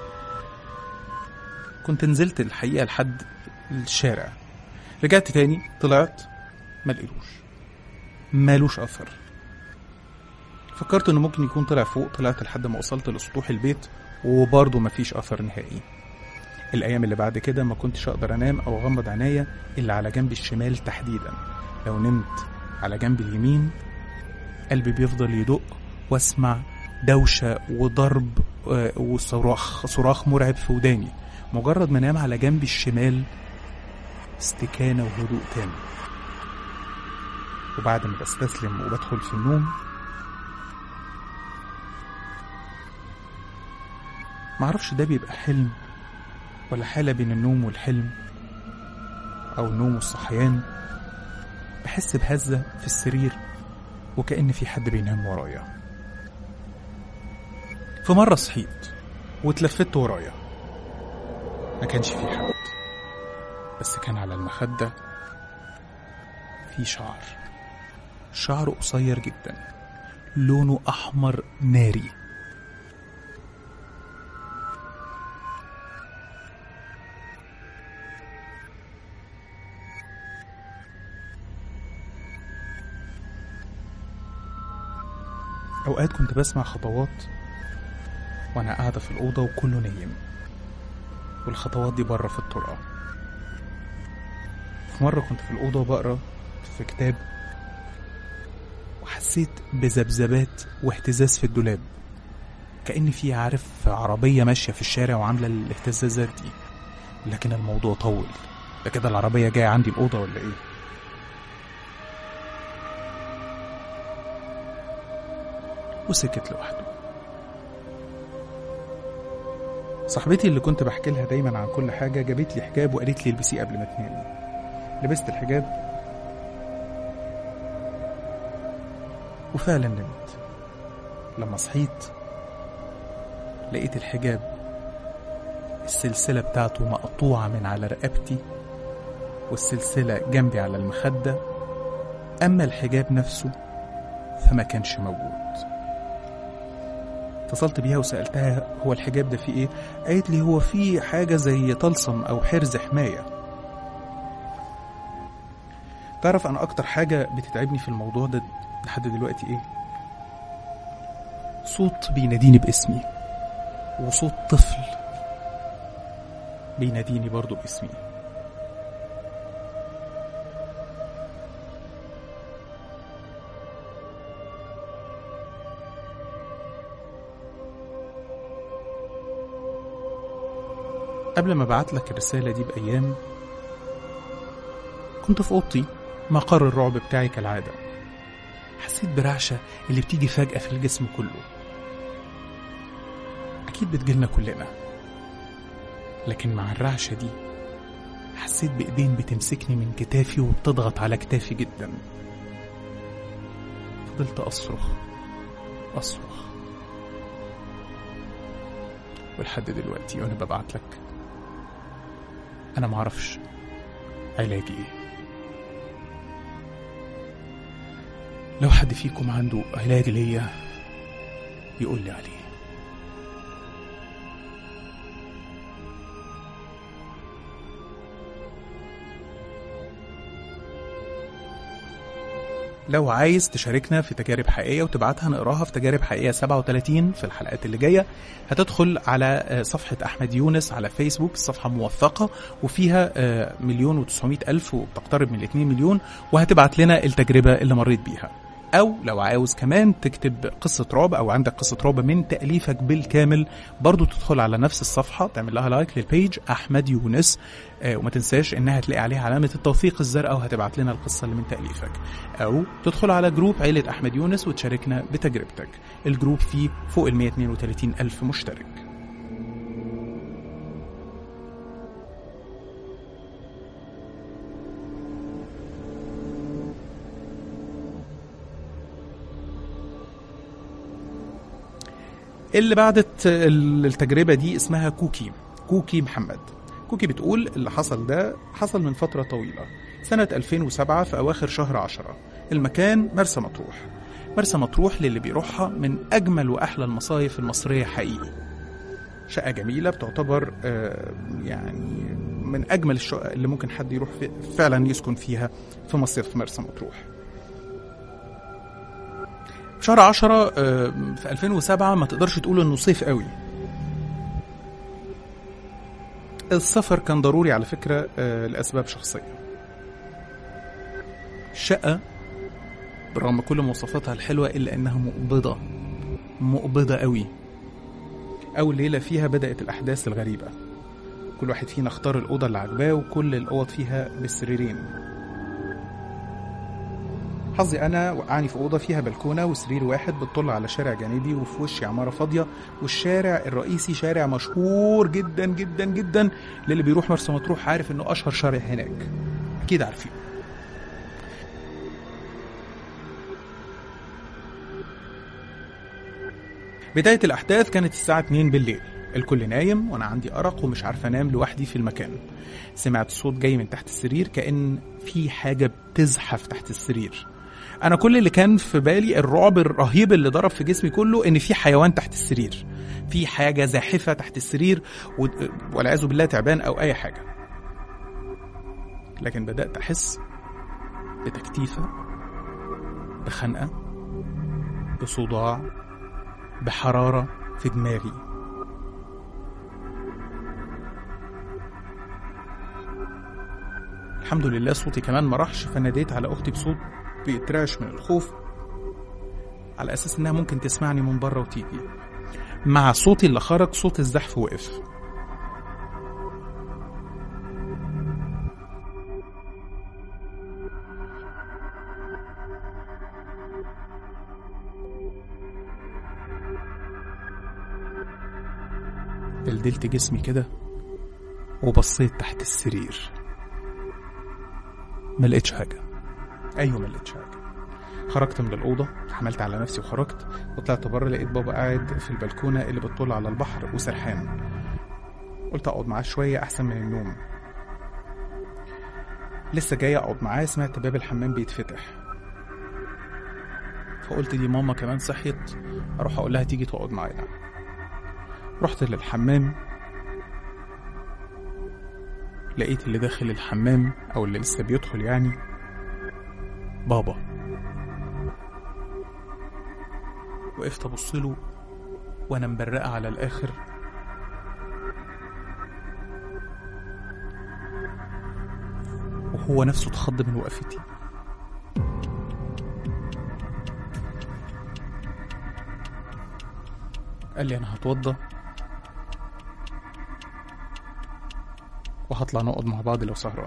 كنت نزلت الحقيقه لحد الشارع رجعت تاني طلعت ما لقيتوش مالوش اثر فكرت انه ممكن يكون طلع فوق طلعت لحد ما وصلت لسطوح البيت وبرضه مفيش اثر نهائي الايام اللي بعد كده ما كنتش اقدر انام او اغمض عينيا الا على جنب الشمال تحديدا لو نمت على جنب اليمين قلبي بيفضل يدق واسمع دوشه وضرب آه، وصراخ صراخ مرعب في وداني مجرد ما انام على جنبي الشمال استكانه وهدوء تام وبعد ما بستسلم وبدخل في النوم معرفش ده بيبقى حلم ولا حالة بين النوم والحلم أو النوم والصحيان بحس بهزة في السرير وكأن في حد بينام ورايا في مرة صحيت واتلفت ورايا ما كانش في حد بس كان على المخدة في شعر شعر قصير جدا لونه أحمر ناري أوقات كنت بسمع خطوات وأنا قاعدة في الأوضة وكله نايم والخطوات دي بره في الطرقة في مرة كنت في الأوضة بقرا في كتاب وحسيت بذبذبات واهتزاز في الدولاب كأن في عارف عربية ماشية في الشارع وعاملة الاهتزازات دي لكن الموضوع طول ده كده العربية جاية عندي الأوضة ولا إيه وسكت لوحده صاحبتي اللي كنت بحكي لها دايما عن كل حاجة جابت لي حجاب وقالت لي البسيه قبل ما تنامي لبست الحجاب وفعلا نمت لما صحيت لقيت الحجاب السلسلة بتاعته مقطوعة من على رقبتي والسلسلة جنبي على المخدة أما الحجاب نفسه فما كانش موجود اتصلت بيها وسألتها هو الحجاب ده فيه ايه قالت لي هو فيه حاجة زي طلسم أو حرز حماية تعرف أنا أكتر حاجة بتتعبني في الموضوع ده لحد دلوقتي ايه صوت بيناديني باسمي وصوت طفل بيناديني برضه باسمي قبل ما ابعت لك الرسالة دي بأيام كنت في أوضتي مقر الرعب بتاعي كالعادة حسيت برعشة اللي بتيجي فجأة في الجسم كله أكيد بتجيلنا كلنا لكن مع الرعشة دي حسيت بإيدين بتمسكني من كتافي وبتضغط على كتافي جدا فضلت أصرخ أصرخ ولحد دلوقتي وأنا ببعت لك أنا معرفش علاجي إيه لو حد فيكم عنده علاج ليا يقول لي عليه لو عايز تشاركنا في تجارب حقيقية وتبعتها نقراها في تجارب حقيقية 37 في الحلقات اللي جاية هتدخل على صفحة أحمد يونس على فيسبوك الصفحة موثقة وفيها مليون وتسعمائة ألف وبتقترب من الاتنين مليون وهتبعت لنا التجربة اللي مريت بيها او لو عاوز كمان تكتب قصه رعب او عندك قصه رعب من تاليفك بالكامل برضو تدخل على نفس الصفحه تعمل لها لايك للبيج احمد يونس آه وما تنساش انها تلاقي عليها علامه التوثيق الزرقاء وهتبعت لنا القصه اللي من تاليفك او تدخل على جروب عيله احمد يونس وتشاركنا بتجربتك الجروب فيه فوق ال 132 الف مشترك اللي بعدت التجربة دي اسمها كوكي كوكي محمد كوكي بتقول اللي حصل ده حصل من فترة طويلة سنة 2007 في أواخر شهر عشرة المكان مرسى مطروح مرسى مطروح للي بيروحها من أجمل وأحلى المصايف المصرية حقيقي شقة جميلة بتعتبر آه، يعني من أجمل الشقق اللي ممكن حد يروح في فعلا يسكن فيها في مصيف مرسى مطروح في شهر 10 آه، في 2007 ما تقدرش تقول انه صيف قوي السفر كان ضروري على فكرة آه، لأسباب شخصية الشقة برغم كل مواصفاتها الحلوة إلا إنها مقبضة مقبضة قوي أول ليلة فيها بدأت الأحداث الغريبة كل واحد فينا اختار الأوضة اللي عجباه وكل الأوض فيها بالسريرين حظي انا وقعني في اوضه فيها بلكونه وسرير واحد بتطل على شارع جانبي وفي وشي عماره فاضيه والشارع الرئيسي شارع مشهور جدا جدا جدا للي بيروح مرسى مطروح عارف انه اشهر شارع هناك اكيد عارفين بداية الأحداث كانت الساعة 2 بالليل الكل نايم وأنا عندي أرق ومش عارف أنام لوحدي في المكان سمعت صوت جاي من تحت السرير كأن في حاجة بتزحف تحت السرير انا كل اللي كان في بالي الرعب الرهيب اللي ضرب في جسمي كله ان في حيوان تحت السرير في حاجه زاحفه تحت السرير و- والعياذ بالله تعبان او اي حاجه لكن بدات احس بتكتيفه بخنقه بصداع بحراره في دماغي الحمد لله صوتي كمان ما راحش فناديت على اختي بصوت بيترعش من الخوف على اساس انها ممكن تسمعني من بره وتيجي مع صوتي اللي خرج صوت الزحف وقف دلدلت جسمي كده وبصيت تحت السرير ما لقيتش حاجه ايوه ما لقيتش حاجه خرجت من الاوضه حملت على نفسي وخرجت وطلعت بره لقيت بابا قاعد في البلكونه اللي بتطل على البحر وسرحان قلت اقعد معاه شويه احسن من النوم لسه جاي اقعد معاه سمعت باب الحمام بيتفتح فقلت دي ماما كمان صحيت اروح اقول لها تيجي تقعد معايا رحت للحمام لقيت اللي داخل الحمام او اللي لسه بيدخل يعني بابا وقفت ابص له وانا مبرقه على الاخر وهو نفسه اتخض من وقفتي قال لي انا هتوضى وهطلع نقعد مع بعض لو سهران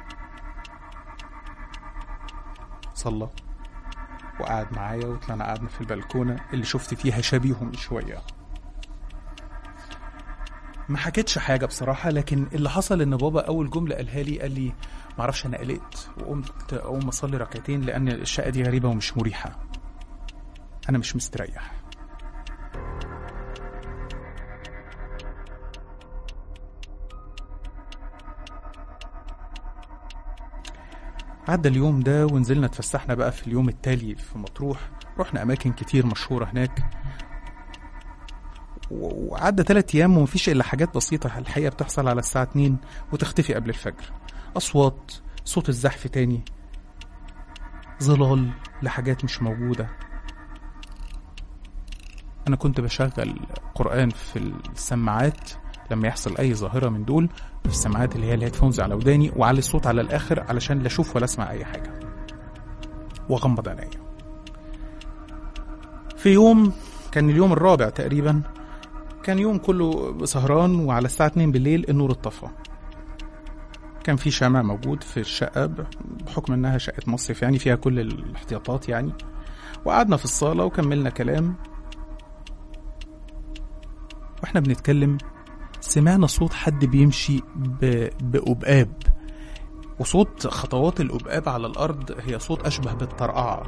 صلى وقعد معايا وطلعنا قعدنا في البلكونة اللي شفت فيها شبيههم شوية ما حكيتش حاجة بصراحة لكن اللي حصل ان بابا اول جملة قالها لي قال لي معرفش انا قلقت وقمت اقوم اصلي ركعتين لان الشقة دي غريبة ومش مريحة انا مش مستريح عدى اليوم ده ونزلنا اتفسحنا بقى في اليوم التالي في مطروح رحنا أماكن كتير مشهورة هناك و- وعدى تلات أيام ومفيش إلا حاجات بسيطة الحقيقة بتحصل على الساعة 2 وتختفي قبل الفجر أصوات صوت الزحف تاني ظلال لحاجات مش موجودة أنا كنت بشغل قرآن في السماعات لما يحصل أي ظاهرة من دول في السماعات اللي هي الهيدفونز على وداني وأعلي الصوت على الآخر علشان لا أشوف ولا أسمع أي حاجة وأغمض عينيا في يوم كان اليوم الرابع تقريبا كان يوم كله سهران وعلى الساعة 2 بالليل النور اتطفى كان في شمع موجود في الشقة بحكم انها شقة مصرف يعني فيها كل الاحتياطات يعني وقعدنا في الصالة وكملنا كلام واحنا بنتكلم سمعنا صوت حد بيمشي ب... بأبقاب وصوت خطوات الأبقاب على الأرض هي صوت أشبه بالطرقعة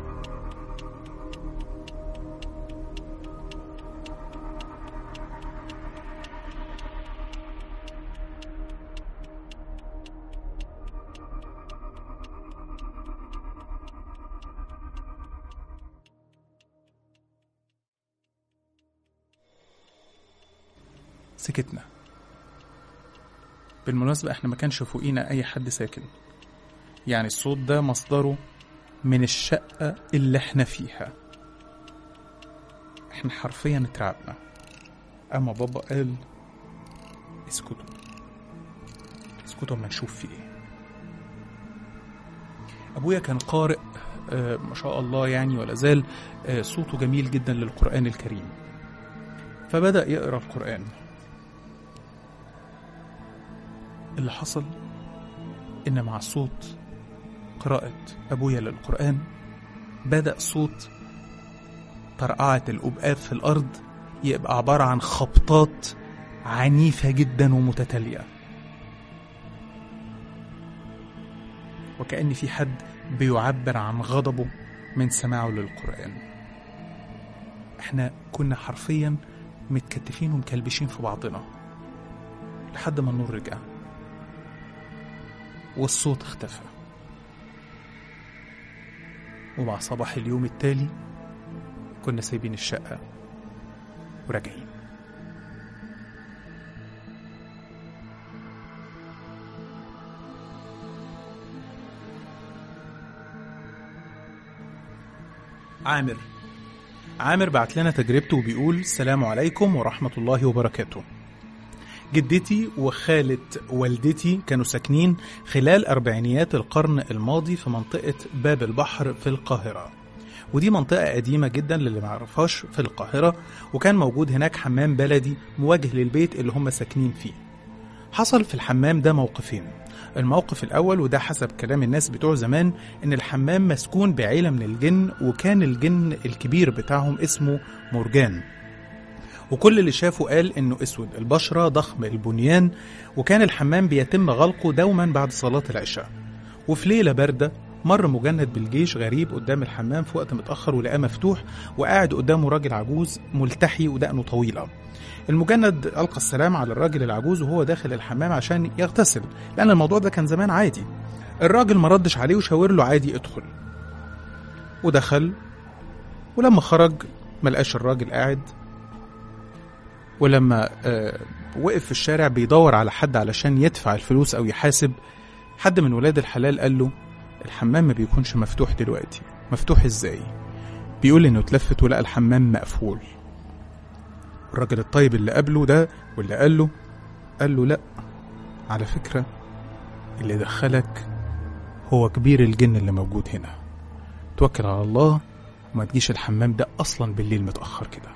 سكتنا بالمناسبة احنا ما كانش فوقينا أي حد ساكن يعني الصوت ده مصدره من الشقة اللي احنا فيها احنا حرفيا اترعبنا أما بابا قال اسكتوا اسكتوا اما نشوف في ايه أبويا كان قارئ آه ما شاء الله يعني ولا زال آه صوته جميل جدا للقرآن الكريم فبدأ يقرأ القرآن اللي حصل إن مع صوت قراءة أبويا للقرآن بدأ صوت طرقعة الأبقاب في الأرض يبقى عبارة عن خبطات عنيفة جدا ومتتالية وكأن في حد بيعبر عن غضبه من سماعه للقرآن احنا كنا حرفيا متكتفين ومكلبشين في بعضنا لحد ما النور رجع والصوت اختفى ومع صباح اليوم التالي كنا سايبين الشقة وراجعين عامر عامر بعت لنا تجربته وبيقول السلام عليكم ورحمة الله وبركاته جدتي وخالة والدتي كانوا ساكنين خلال أربعينيات القرن الماضي في منطقة باب البحر في القاهرة ودي منطقة قديمة جدا للي معرفهاش في القاهرة وكان موجود هناك حمام بلدي مواجه للبيت اللي هم ساكنين فيه حصل في الحمام ده موقفين الموقف الأول وده حسب كلام الناس بتوع زمان إن الحمام مسكون بعيلة من الجن وكان الجن الكبير بتاعهم اسمه مرجان وكل اللي شافه قال انه اسود البشره ضخم البنيان وكان الحمام بيتم غلقه دوما بعد صلاه العشاء وفي ليله بارده مر مجند بالجيش غريب قدام الحمام في وقت متاخر ولقاه مفتوح وقاعد قدامه راجل عجوز ملتحي ودقنه طويله المجند القى السلام على الراجل العجوز وهو داخل الحمام عشان يغتسل لان الموضوع ده كان زمان عادي الراجل ما ردش عليه وشاور له عادي ادخل ودخل ولما خرج ملقاش الراجل قاعد ولما آه وقف في الشارع بيدور على حد علشان يدفع الفلوس او يحاسب حد من ولاد الحلال قال له الحمام ما بيكونش مفتوح دلوقتي مفتوح ازاي بيقول انه اتلفت ولقى الحمام مقفول الراجل الطيب اللي قابله ده واللي قال له قال له لا على فكرة اللي دخلك هو كبير الجن اللي موجود هنا توكل على الله وما تجيش الحمام ده اصلا بالليل متأخر كده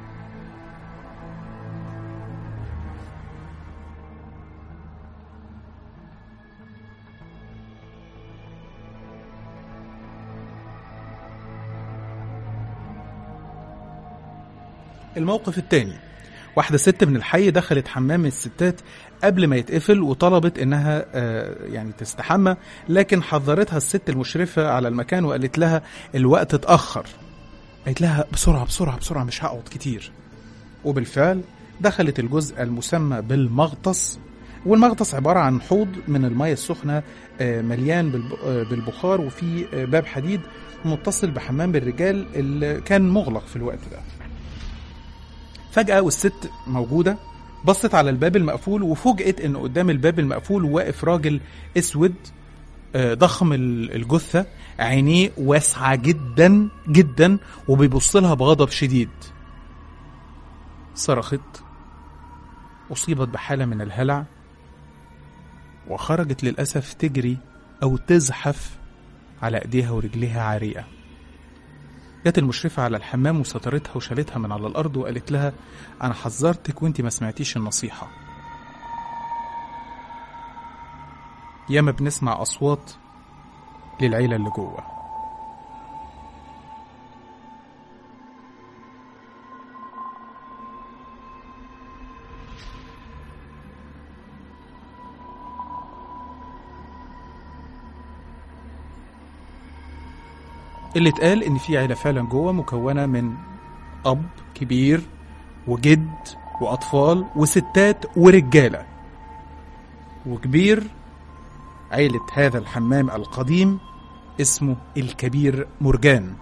الموقف التاني واحدة ست من الحي دخلت حمام الستات قبل ما يتقفل وطلبت انها آه، يعني تستحمى لكن حذرتها الست المشرفة على المكان وقالت لها الوقت اتأخر قالت لها بسرعة بسرعة بسرعة مش هقعد كتير وبالفعل دخلت الجزء المسمى بالمغطس والمغطس عبارة عن حوض من المياه السخنة آه، مليان بالب- آه، بالبخار وفي آه، باب حديد متصل بحمام الرجال اللي كان مغلق في الوقت ده فجأة والست موجودة بصت على الباب المقفول وفوجئت ان قدام الباب المقفول واقف راجل اسود آه، ضخم ال- الجثة عينيه واسعة جدا جدا وبيبص لها بغضب شديد صرخت أصيبت بحالة من الهلع وخرجت للأسف تجري أو تزحف على إيديها ورجليها عارية جت المشرفة على الحمام وسترتها وشالتها من على الأرض وقالت لها أنا حذرتك وأنت ما سمعتيش النصيحة ياما بنسمع أصوات للعيلة اللي جوه اللي اتقال ان في عيله فعلا جوه مكونه من اب كبير وجد واطفال وستات ورجاله وكبير عيله هذا الحمام القديم اسمه الكبير مرجان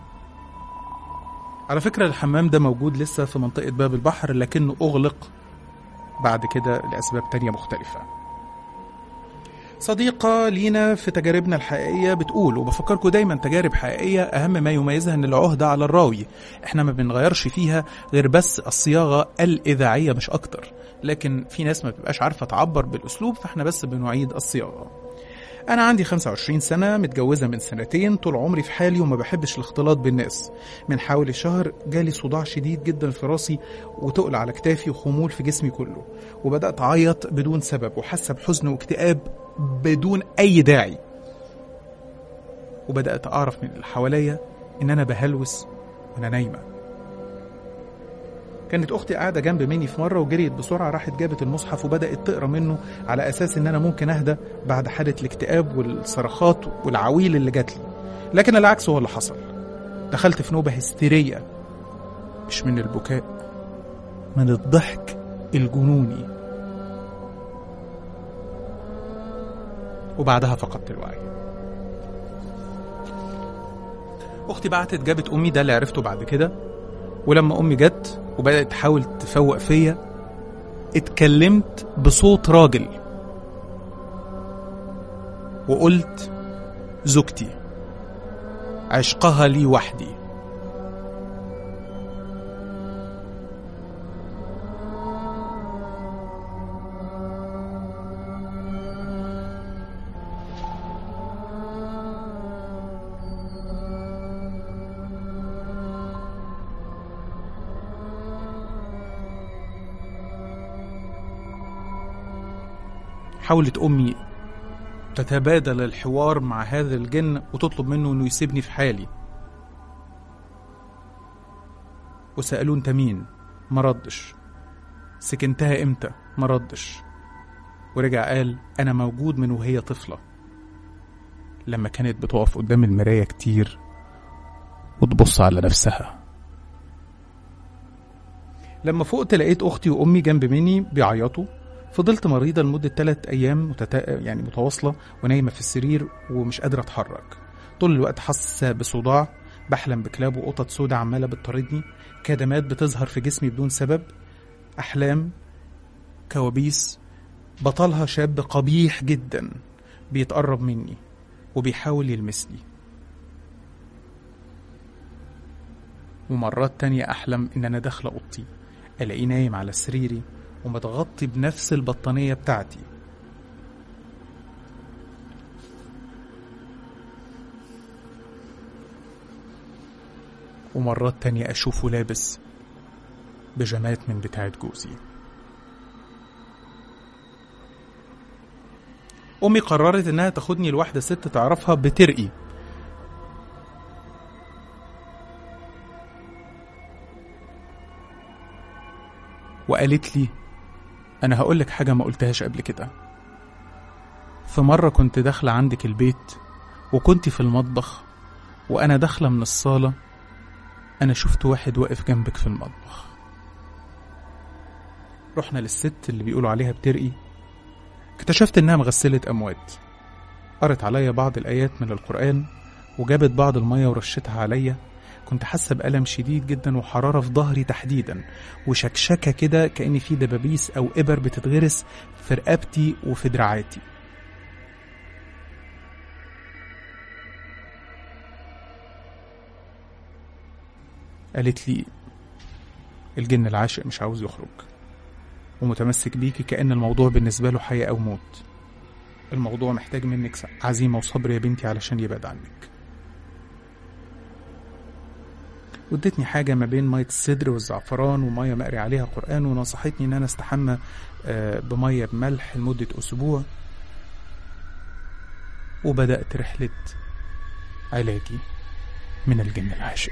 على فكرة الحمام ده موجود لسه في منطقة باب البحر لكنه أغلق بعد كده لأسباب تانية مختلفة صديقة لينا في تجاربنا الحقيقية بتقول وبفكركم دايما تجارب حقيقية أهم ما يميزها إن العهدة على الراوي إحنا ما بنغيرش فيها غير بس الصياغة الإذاعية مش أكتر لكن في ناس ما بتبقاش عارفة تعبر بالأسلوب فإحنا بس بنعيد الصياغة أنا عندي 25 سنة متجوزة من سنتين طول عمري في حالي وما بحبش الاختلاط بالناس من حوالي شهر جالي صداع شديد جدا في راسي وتقل على كتافي وخمول في جسمي كله وبدأت أعيط بدون سبب وحاسة بحزن واكتئاب بدون أي داعي وبدأت أعرف من اللي حواليا إن أنا بهلوس وأنا نايمة كانت أختي قاعدة جنب مني في مرة وجريت بسرعة راحت جابت المصحف وبدأت تقرا منه على أساس إن أنا ممكن أهدى بعد حالة الاكتئاب والصرخات والعويل اللي جات لي لكن العكس هو اللي حصل دخلت في نوبة هستيرية مش من البكاء من الضحك الجنوني وبعدها فقدت الوعي اختي بعتت جابت امي ده اللي عرفته بعد كده ولما امي جت وبدات تحاول تفوق فيا اتكلمت بصوت راجل وقلت زوجتي عشقها لي وحدي حاولت امي تتبادل الحوار مع هذا الجن وتطلب منه انه يسيبني في حالي وسالوه انت مين ما ردش سكنتها امتى ما ردش ورجع قال انا موجود من وهي طفله لما كانت بتقف قدام المرايه كتير وتبص على نفسها لما فقت لقيت اختي وامي جنب مني بيعيطوا فضلت مريضة لمدة ثلاث أيام متتا... يعني متواصلة ونايمة في السرير ومش قادرة أتحرك طول الوقت حاسة بصداع بحلم بكلاب وقطط سودة عمالة بتطاردني كدمات بتظهر في جسمي بدون سبب أحلام كوابيس بطلها شاب قبيح جدا بيتقرب مني وبيحاول يلمسني ومرات تانية أحلم إن أنا داخلة أوضتي ألاقيه نايم على سريري ومتغطي بنفس البطانية بتاعتي ومرات تانية أشوفه لابس بيجامات من بتاعة جوزي أمي قررت إنها تاخدني لواحدة ست تعرفها بترقي وقالت لي أنا هقولك حاجة ما قلتهاش قبل كده في مرة كنت داخلة عندك البيت وكنت في المطبخ وأنا داخلة من الصالة أنا شفت واحد واقف جنبك في المطبخ رحنا للست اللي بيقولوا عليها بترقي اكتشفت إنها مغسلة أموات قرت عليا بعض الآيات من القرآن وجابت بعض المية ورشتها عليا كنت حاسة بألم شديد جدا وحرارة في ظهري تحديدا وشكشكة كده كأن في دبابيس أو إبر بتتغرس في رقبتي وفي دراعاتي قالت لي الجن العاشق مش عاوز يخرج ومتمسك بيكي كأن الموضوع بالنسبة له حياة أو موت الموضوع محتاج منك عزيمة وصبر يا بنتي علشان يبعد عنك وادتني حاجة ما بين مية السدر والزعفران ومية مقري عليها قرآن ونصحتني إن أنا أستحمى آه، بمية بملح لمدة أسبوع وبدأت رحلة علاجي من الجن العاشق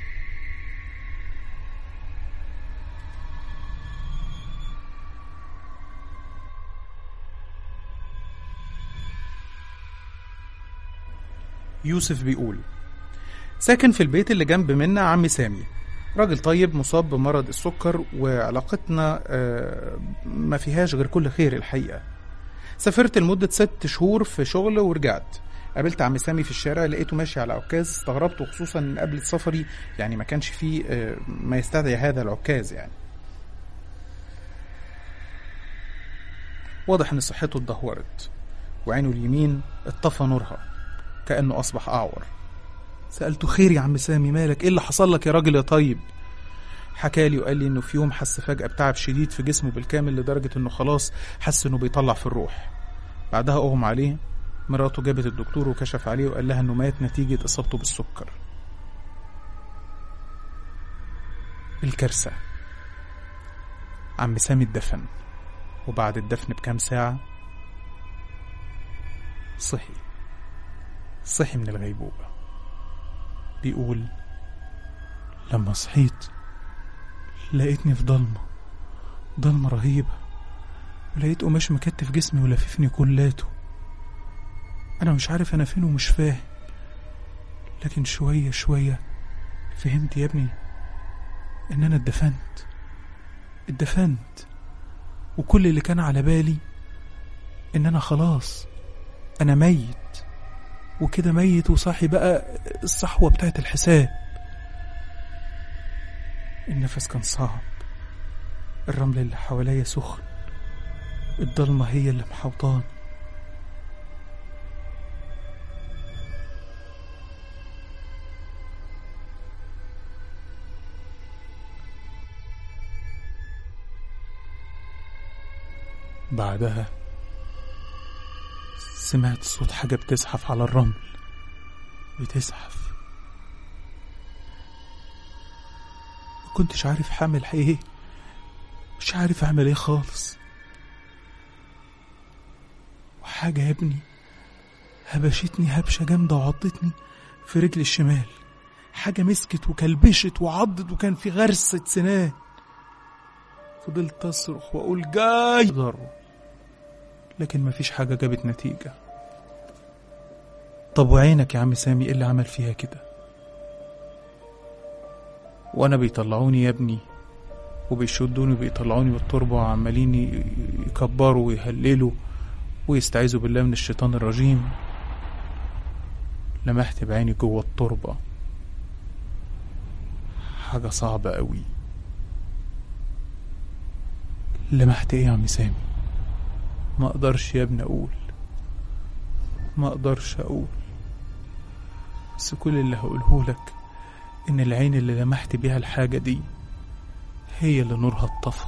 يوسف بيقول ساكن في البيت اللي جنب منا عمي سامي راجل طيب مصاب بمرض السكر وعلاقتنا آه، ما فيهاش غير كل خير الحقيقة سافرت لمدة ست شهور في شغل ورجعت قابلت عم سامي في الشارع لقيته ماشي على عكاز استغربت خصوصا ان قبل سفري يعني ما كانش فيه آه، ما يستدعي هذا العكاز يعني واضح ان صحته اتدهورت وعينه اليمين اتطفى نورها كأنه أصبح أعور سألته خير يا عم سامي مالك ايه اللي حصل لك يا راجل يا طيب حكالي وقال لي انه في يوم حس فجأة بتعب شديد في جسمه بالكامل لدرجة انه خلاص حس انه بيطلع في الروح بعدها اغمى عليه مراته جابت الدكتور وكشف عليه وقال لها انه مات نتيجة اصابته بالسكر الكارثة عم سامي اتدفن وبعد الدفن بكام ساعة صحي صحي من الغيبوبة بيقول لما صحيت لقيتني في ضلمة ضلمة رهيبة ولقيت قماش مكتف جسمي ولففني كلاته أنا مش عارف أنا فين ومش فاهم لكن شوية شوية فهمت يا ابني إن أنا اتدفنت اتدفنت وكل اللي كان على بالي إن أنا خلاص أنا ميت وكده ميت وصاحي بقى الصحوة بتاعت الحساب النفس كان صعب الرمل اللي حواليا سخن الضلمة هي اللي محوطان بعدها سمعت صوت حاجة بتزحف على الرمل بتزحف ما كنتش عارف هعمل ايه مش عارف اعمل ايه خالص وحاجة يا ابني هبشتني هبشة جامدة وعضتني في رجلي الشمال حاجة مسكت وكلبشت وعضت وكان في غرسة سنان فضلت أصرخ وأقول جاي ضرب لكن مفيش حاجة جابت نتيجة طب وعينك يا عم سامي ايه اللي عمل فيها كده وانا بيطلعوني يا ابني وبيشدوني وبيطلعوني بالتربة وعمالين ي- يكبروا ويهللوا ويستعيذوا بالله من الشيطان الرجيم لمحت بعيني جوه التربة حاجة صعبة قوي لمحت ايه يا عم سامي ما اقدرش يا ابني اقول ما اقدرش اقول بس كل اللي هقوله لك ان العين اللي لمحت بيها الحاجة دي هي اللي نورها اتطفى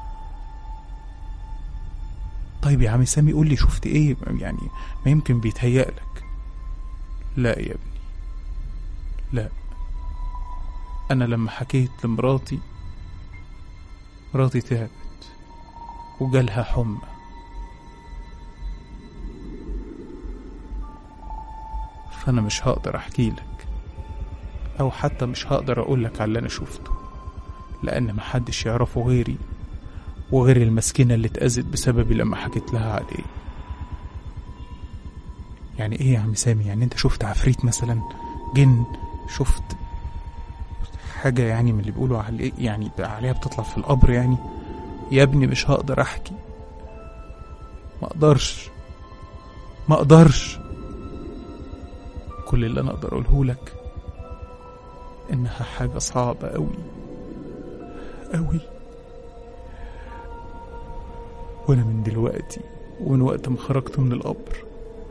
طيب يا عم سامي قول لي شفت ايه يعني ما يمكن بيتهيألك لا يا ابني لا انا لما حكيت لمراتي مراتي تعبت وجالها حمى فأنا مش هقدر أحكي لك أو حتى مش هقدر أقول لك على اللي أنا شفته لأن محدش يعرفه غيري وغير المسكينة اللي اتأذت بسببي لما حكيت لها عليه يعني إيه يا عم سامي يعني أنت شفت عفريت مثلا جن شفت حاجة يعني من اللي بيقولوا عليه يعني عليها بتطلع في القبر يعني يا ابني مش هقدر أحكي ما أقدرش ما أقدرش كل اللي انا اقدر اقوله لك انها حاجه صعبه قوي قوي وانا من دلوقتي ومن وقت ما خرجت من القبر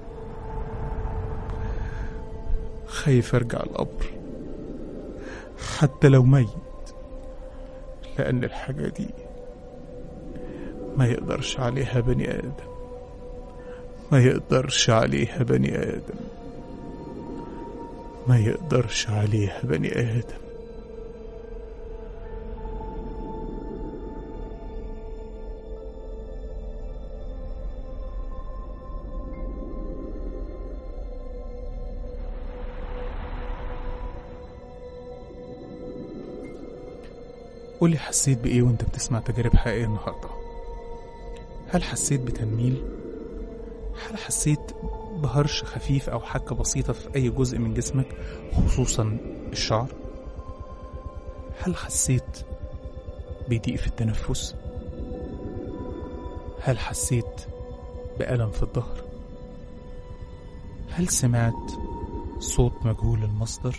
خايف ارجع القبر حتى لو ميت لان الحاجه دي ما يقدرش عليها بني ادم ما يقدرش عليها بني ادم ما يقدرش عليها بني آدم قولي حسيت بإيه وانت بتسمع تجارب حقيقية النهاردة هل حسيت بتنميل هل حسيت بهرش خفيف أو حكة بسيطة في أي جزء من جسمك خصوصا الشعر هل حسيت بضيق في التنفس هل حسيت بألم في الظهر هل سمعت صوت مجهول المصدر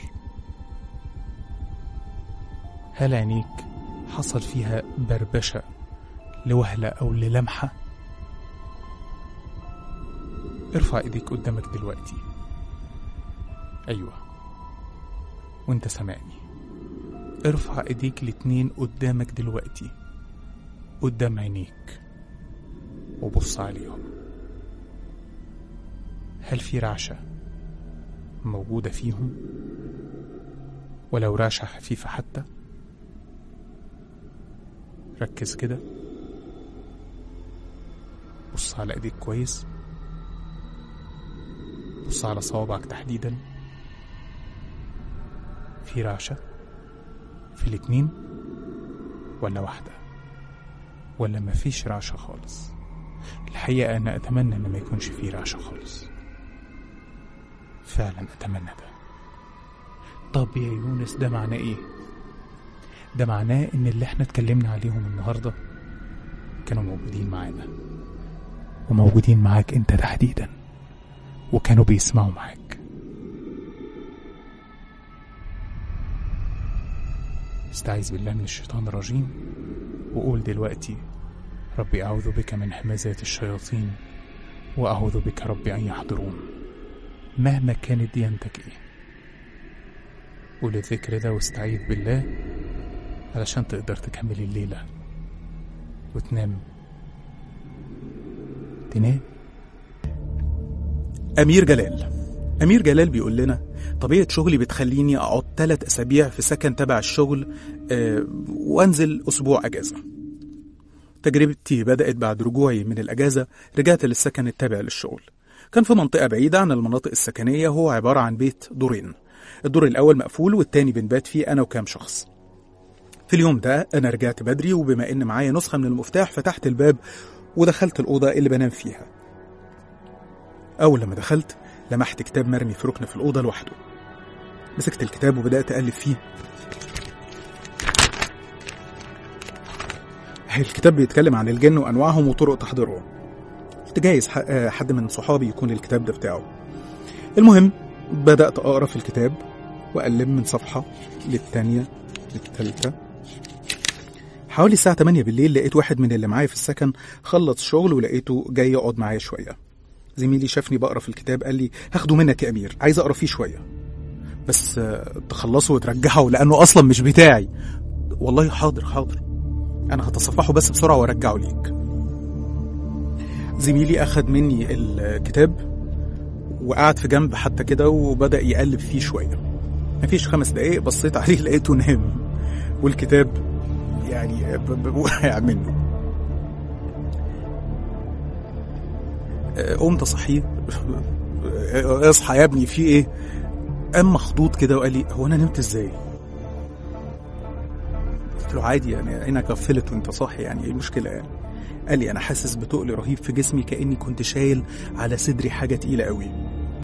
هل عينيك حصل فيها بربشة لوهلة أو للمحة ارفع ايديك قدامك دلوقتي أيوة وانت سامعني ارفع ايديك الاتنين قدامك دلوقتي قدام عينيك وبص عليهم هل في رعشة موجودة فيهم ولو رعشة خفيفة حتى ركز كده بص على ايديك كويس بص على صوابعك تحديدا في رعشة في الاتنين ولا واحدة ولا مفيش رعشة خالص الحقيقة أنا أتمنى إن ما يكونش فيه رعشة خالص فعلا أتمنى ده طب يا يونس ده معناه إيه؟ ده معناه إن اللي إحنا اتكلمنا عليهم النهاردة كانوا موجودين معانا وموجودين معاك أنت تحديدا وكانوا بيسمعوا معاك استعيذ بالله من الشيطان الرجيم وقول دلوقتي ربي أعوذ بك من همزات الشياطين وأعوذ بك ربي أن يحضرون مهما كانت ديانتك إيه قول الذكر ده واستعيذ بالله علشان تقدر تكمل الليلة وتنام تنام أمير جلال أمير جلال بيقول لنا طبيعة شغلي بتخليني أقعد ثلاث أسابيع في سكن تبع الشغل آه، وأنزل أسبوع أجازة تجربتي بدأت بعد رجوعي من الأجازة رجعت للسكن التابع للشغل كان في منطقة بعيدة عن المناطق السكنية هو عبارة عن بيت دورين الدور الأول مقفول والتاني بنبات فيه أنا وكام شخص في اليوم ده أنا رجعت بدري وبما إن معايا نسخة من المفتاح فتحت الباب ودخلت الأوضة اللي بنام فيها أول لما دخلت لمحت كتاب مرمي في ركن في الأوضة لوحده مسكت الكتاب وبدأت أقلب فيه الكتاب بيتكلم عن الجن وأنواعهم وطرق تحضيرهم قلت جايز ح- آه، حد من صحابي يكون الكتاب ده بتاعه المهم بدأت أقرأ في الكتاب وأقلب من صفحة للتانية للتالتة حوالي الساعة 8 بالليل لقيت واحد من اللي معايا في السكن خلص شغل ولقيته جاي يقعد معايا شوية زميلي شافني بقرا في الكتاب قال لي هاخده منك يا امير عايز اقرا فيه شويه بس آه، تخلصه وترجعه لانه اصلا مش بتاعي والله حاضر حاضر انا هتصفحه بس بسرعه وارجعه ليك زميلي اخد مني الكتاب وقعد في جنب حتى كده وبدا يقلب فيه شويه مفيش خمس دقايق بصيت عليه لقيته نام والكتاب يعني ب- ب- وقع منه قمت اصحيه اصحى يا ابني في ايه قام مخضوض كده وقال لي هو انا نمت ازاي قلت له عادي يعني عينك غفلت وانت صاحي يعني ايه المشكله يعني قال لي انا حاسس بتقل رهيب في جسمي كاني كنت شايل على صدري حاجه تقيله قوي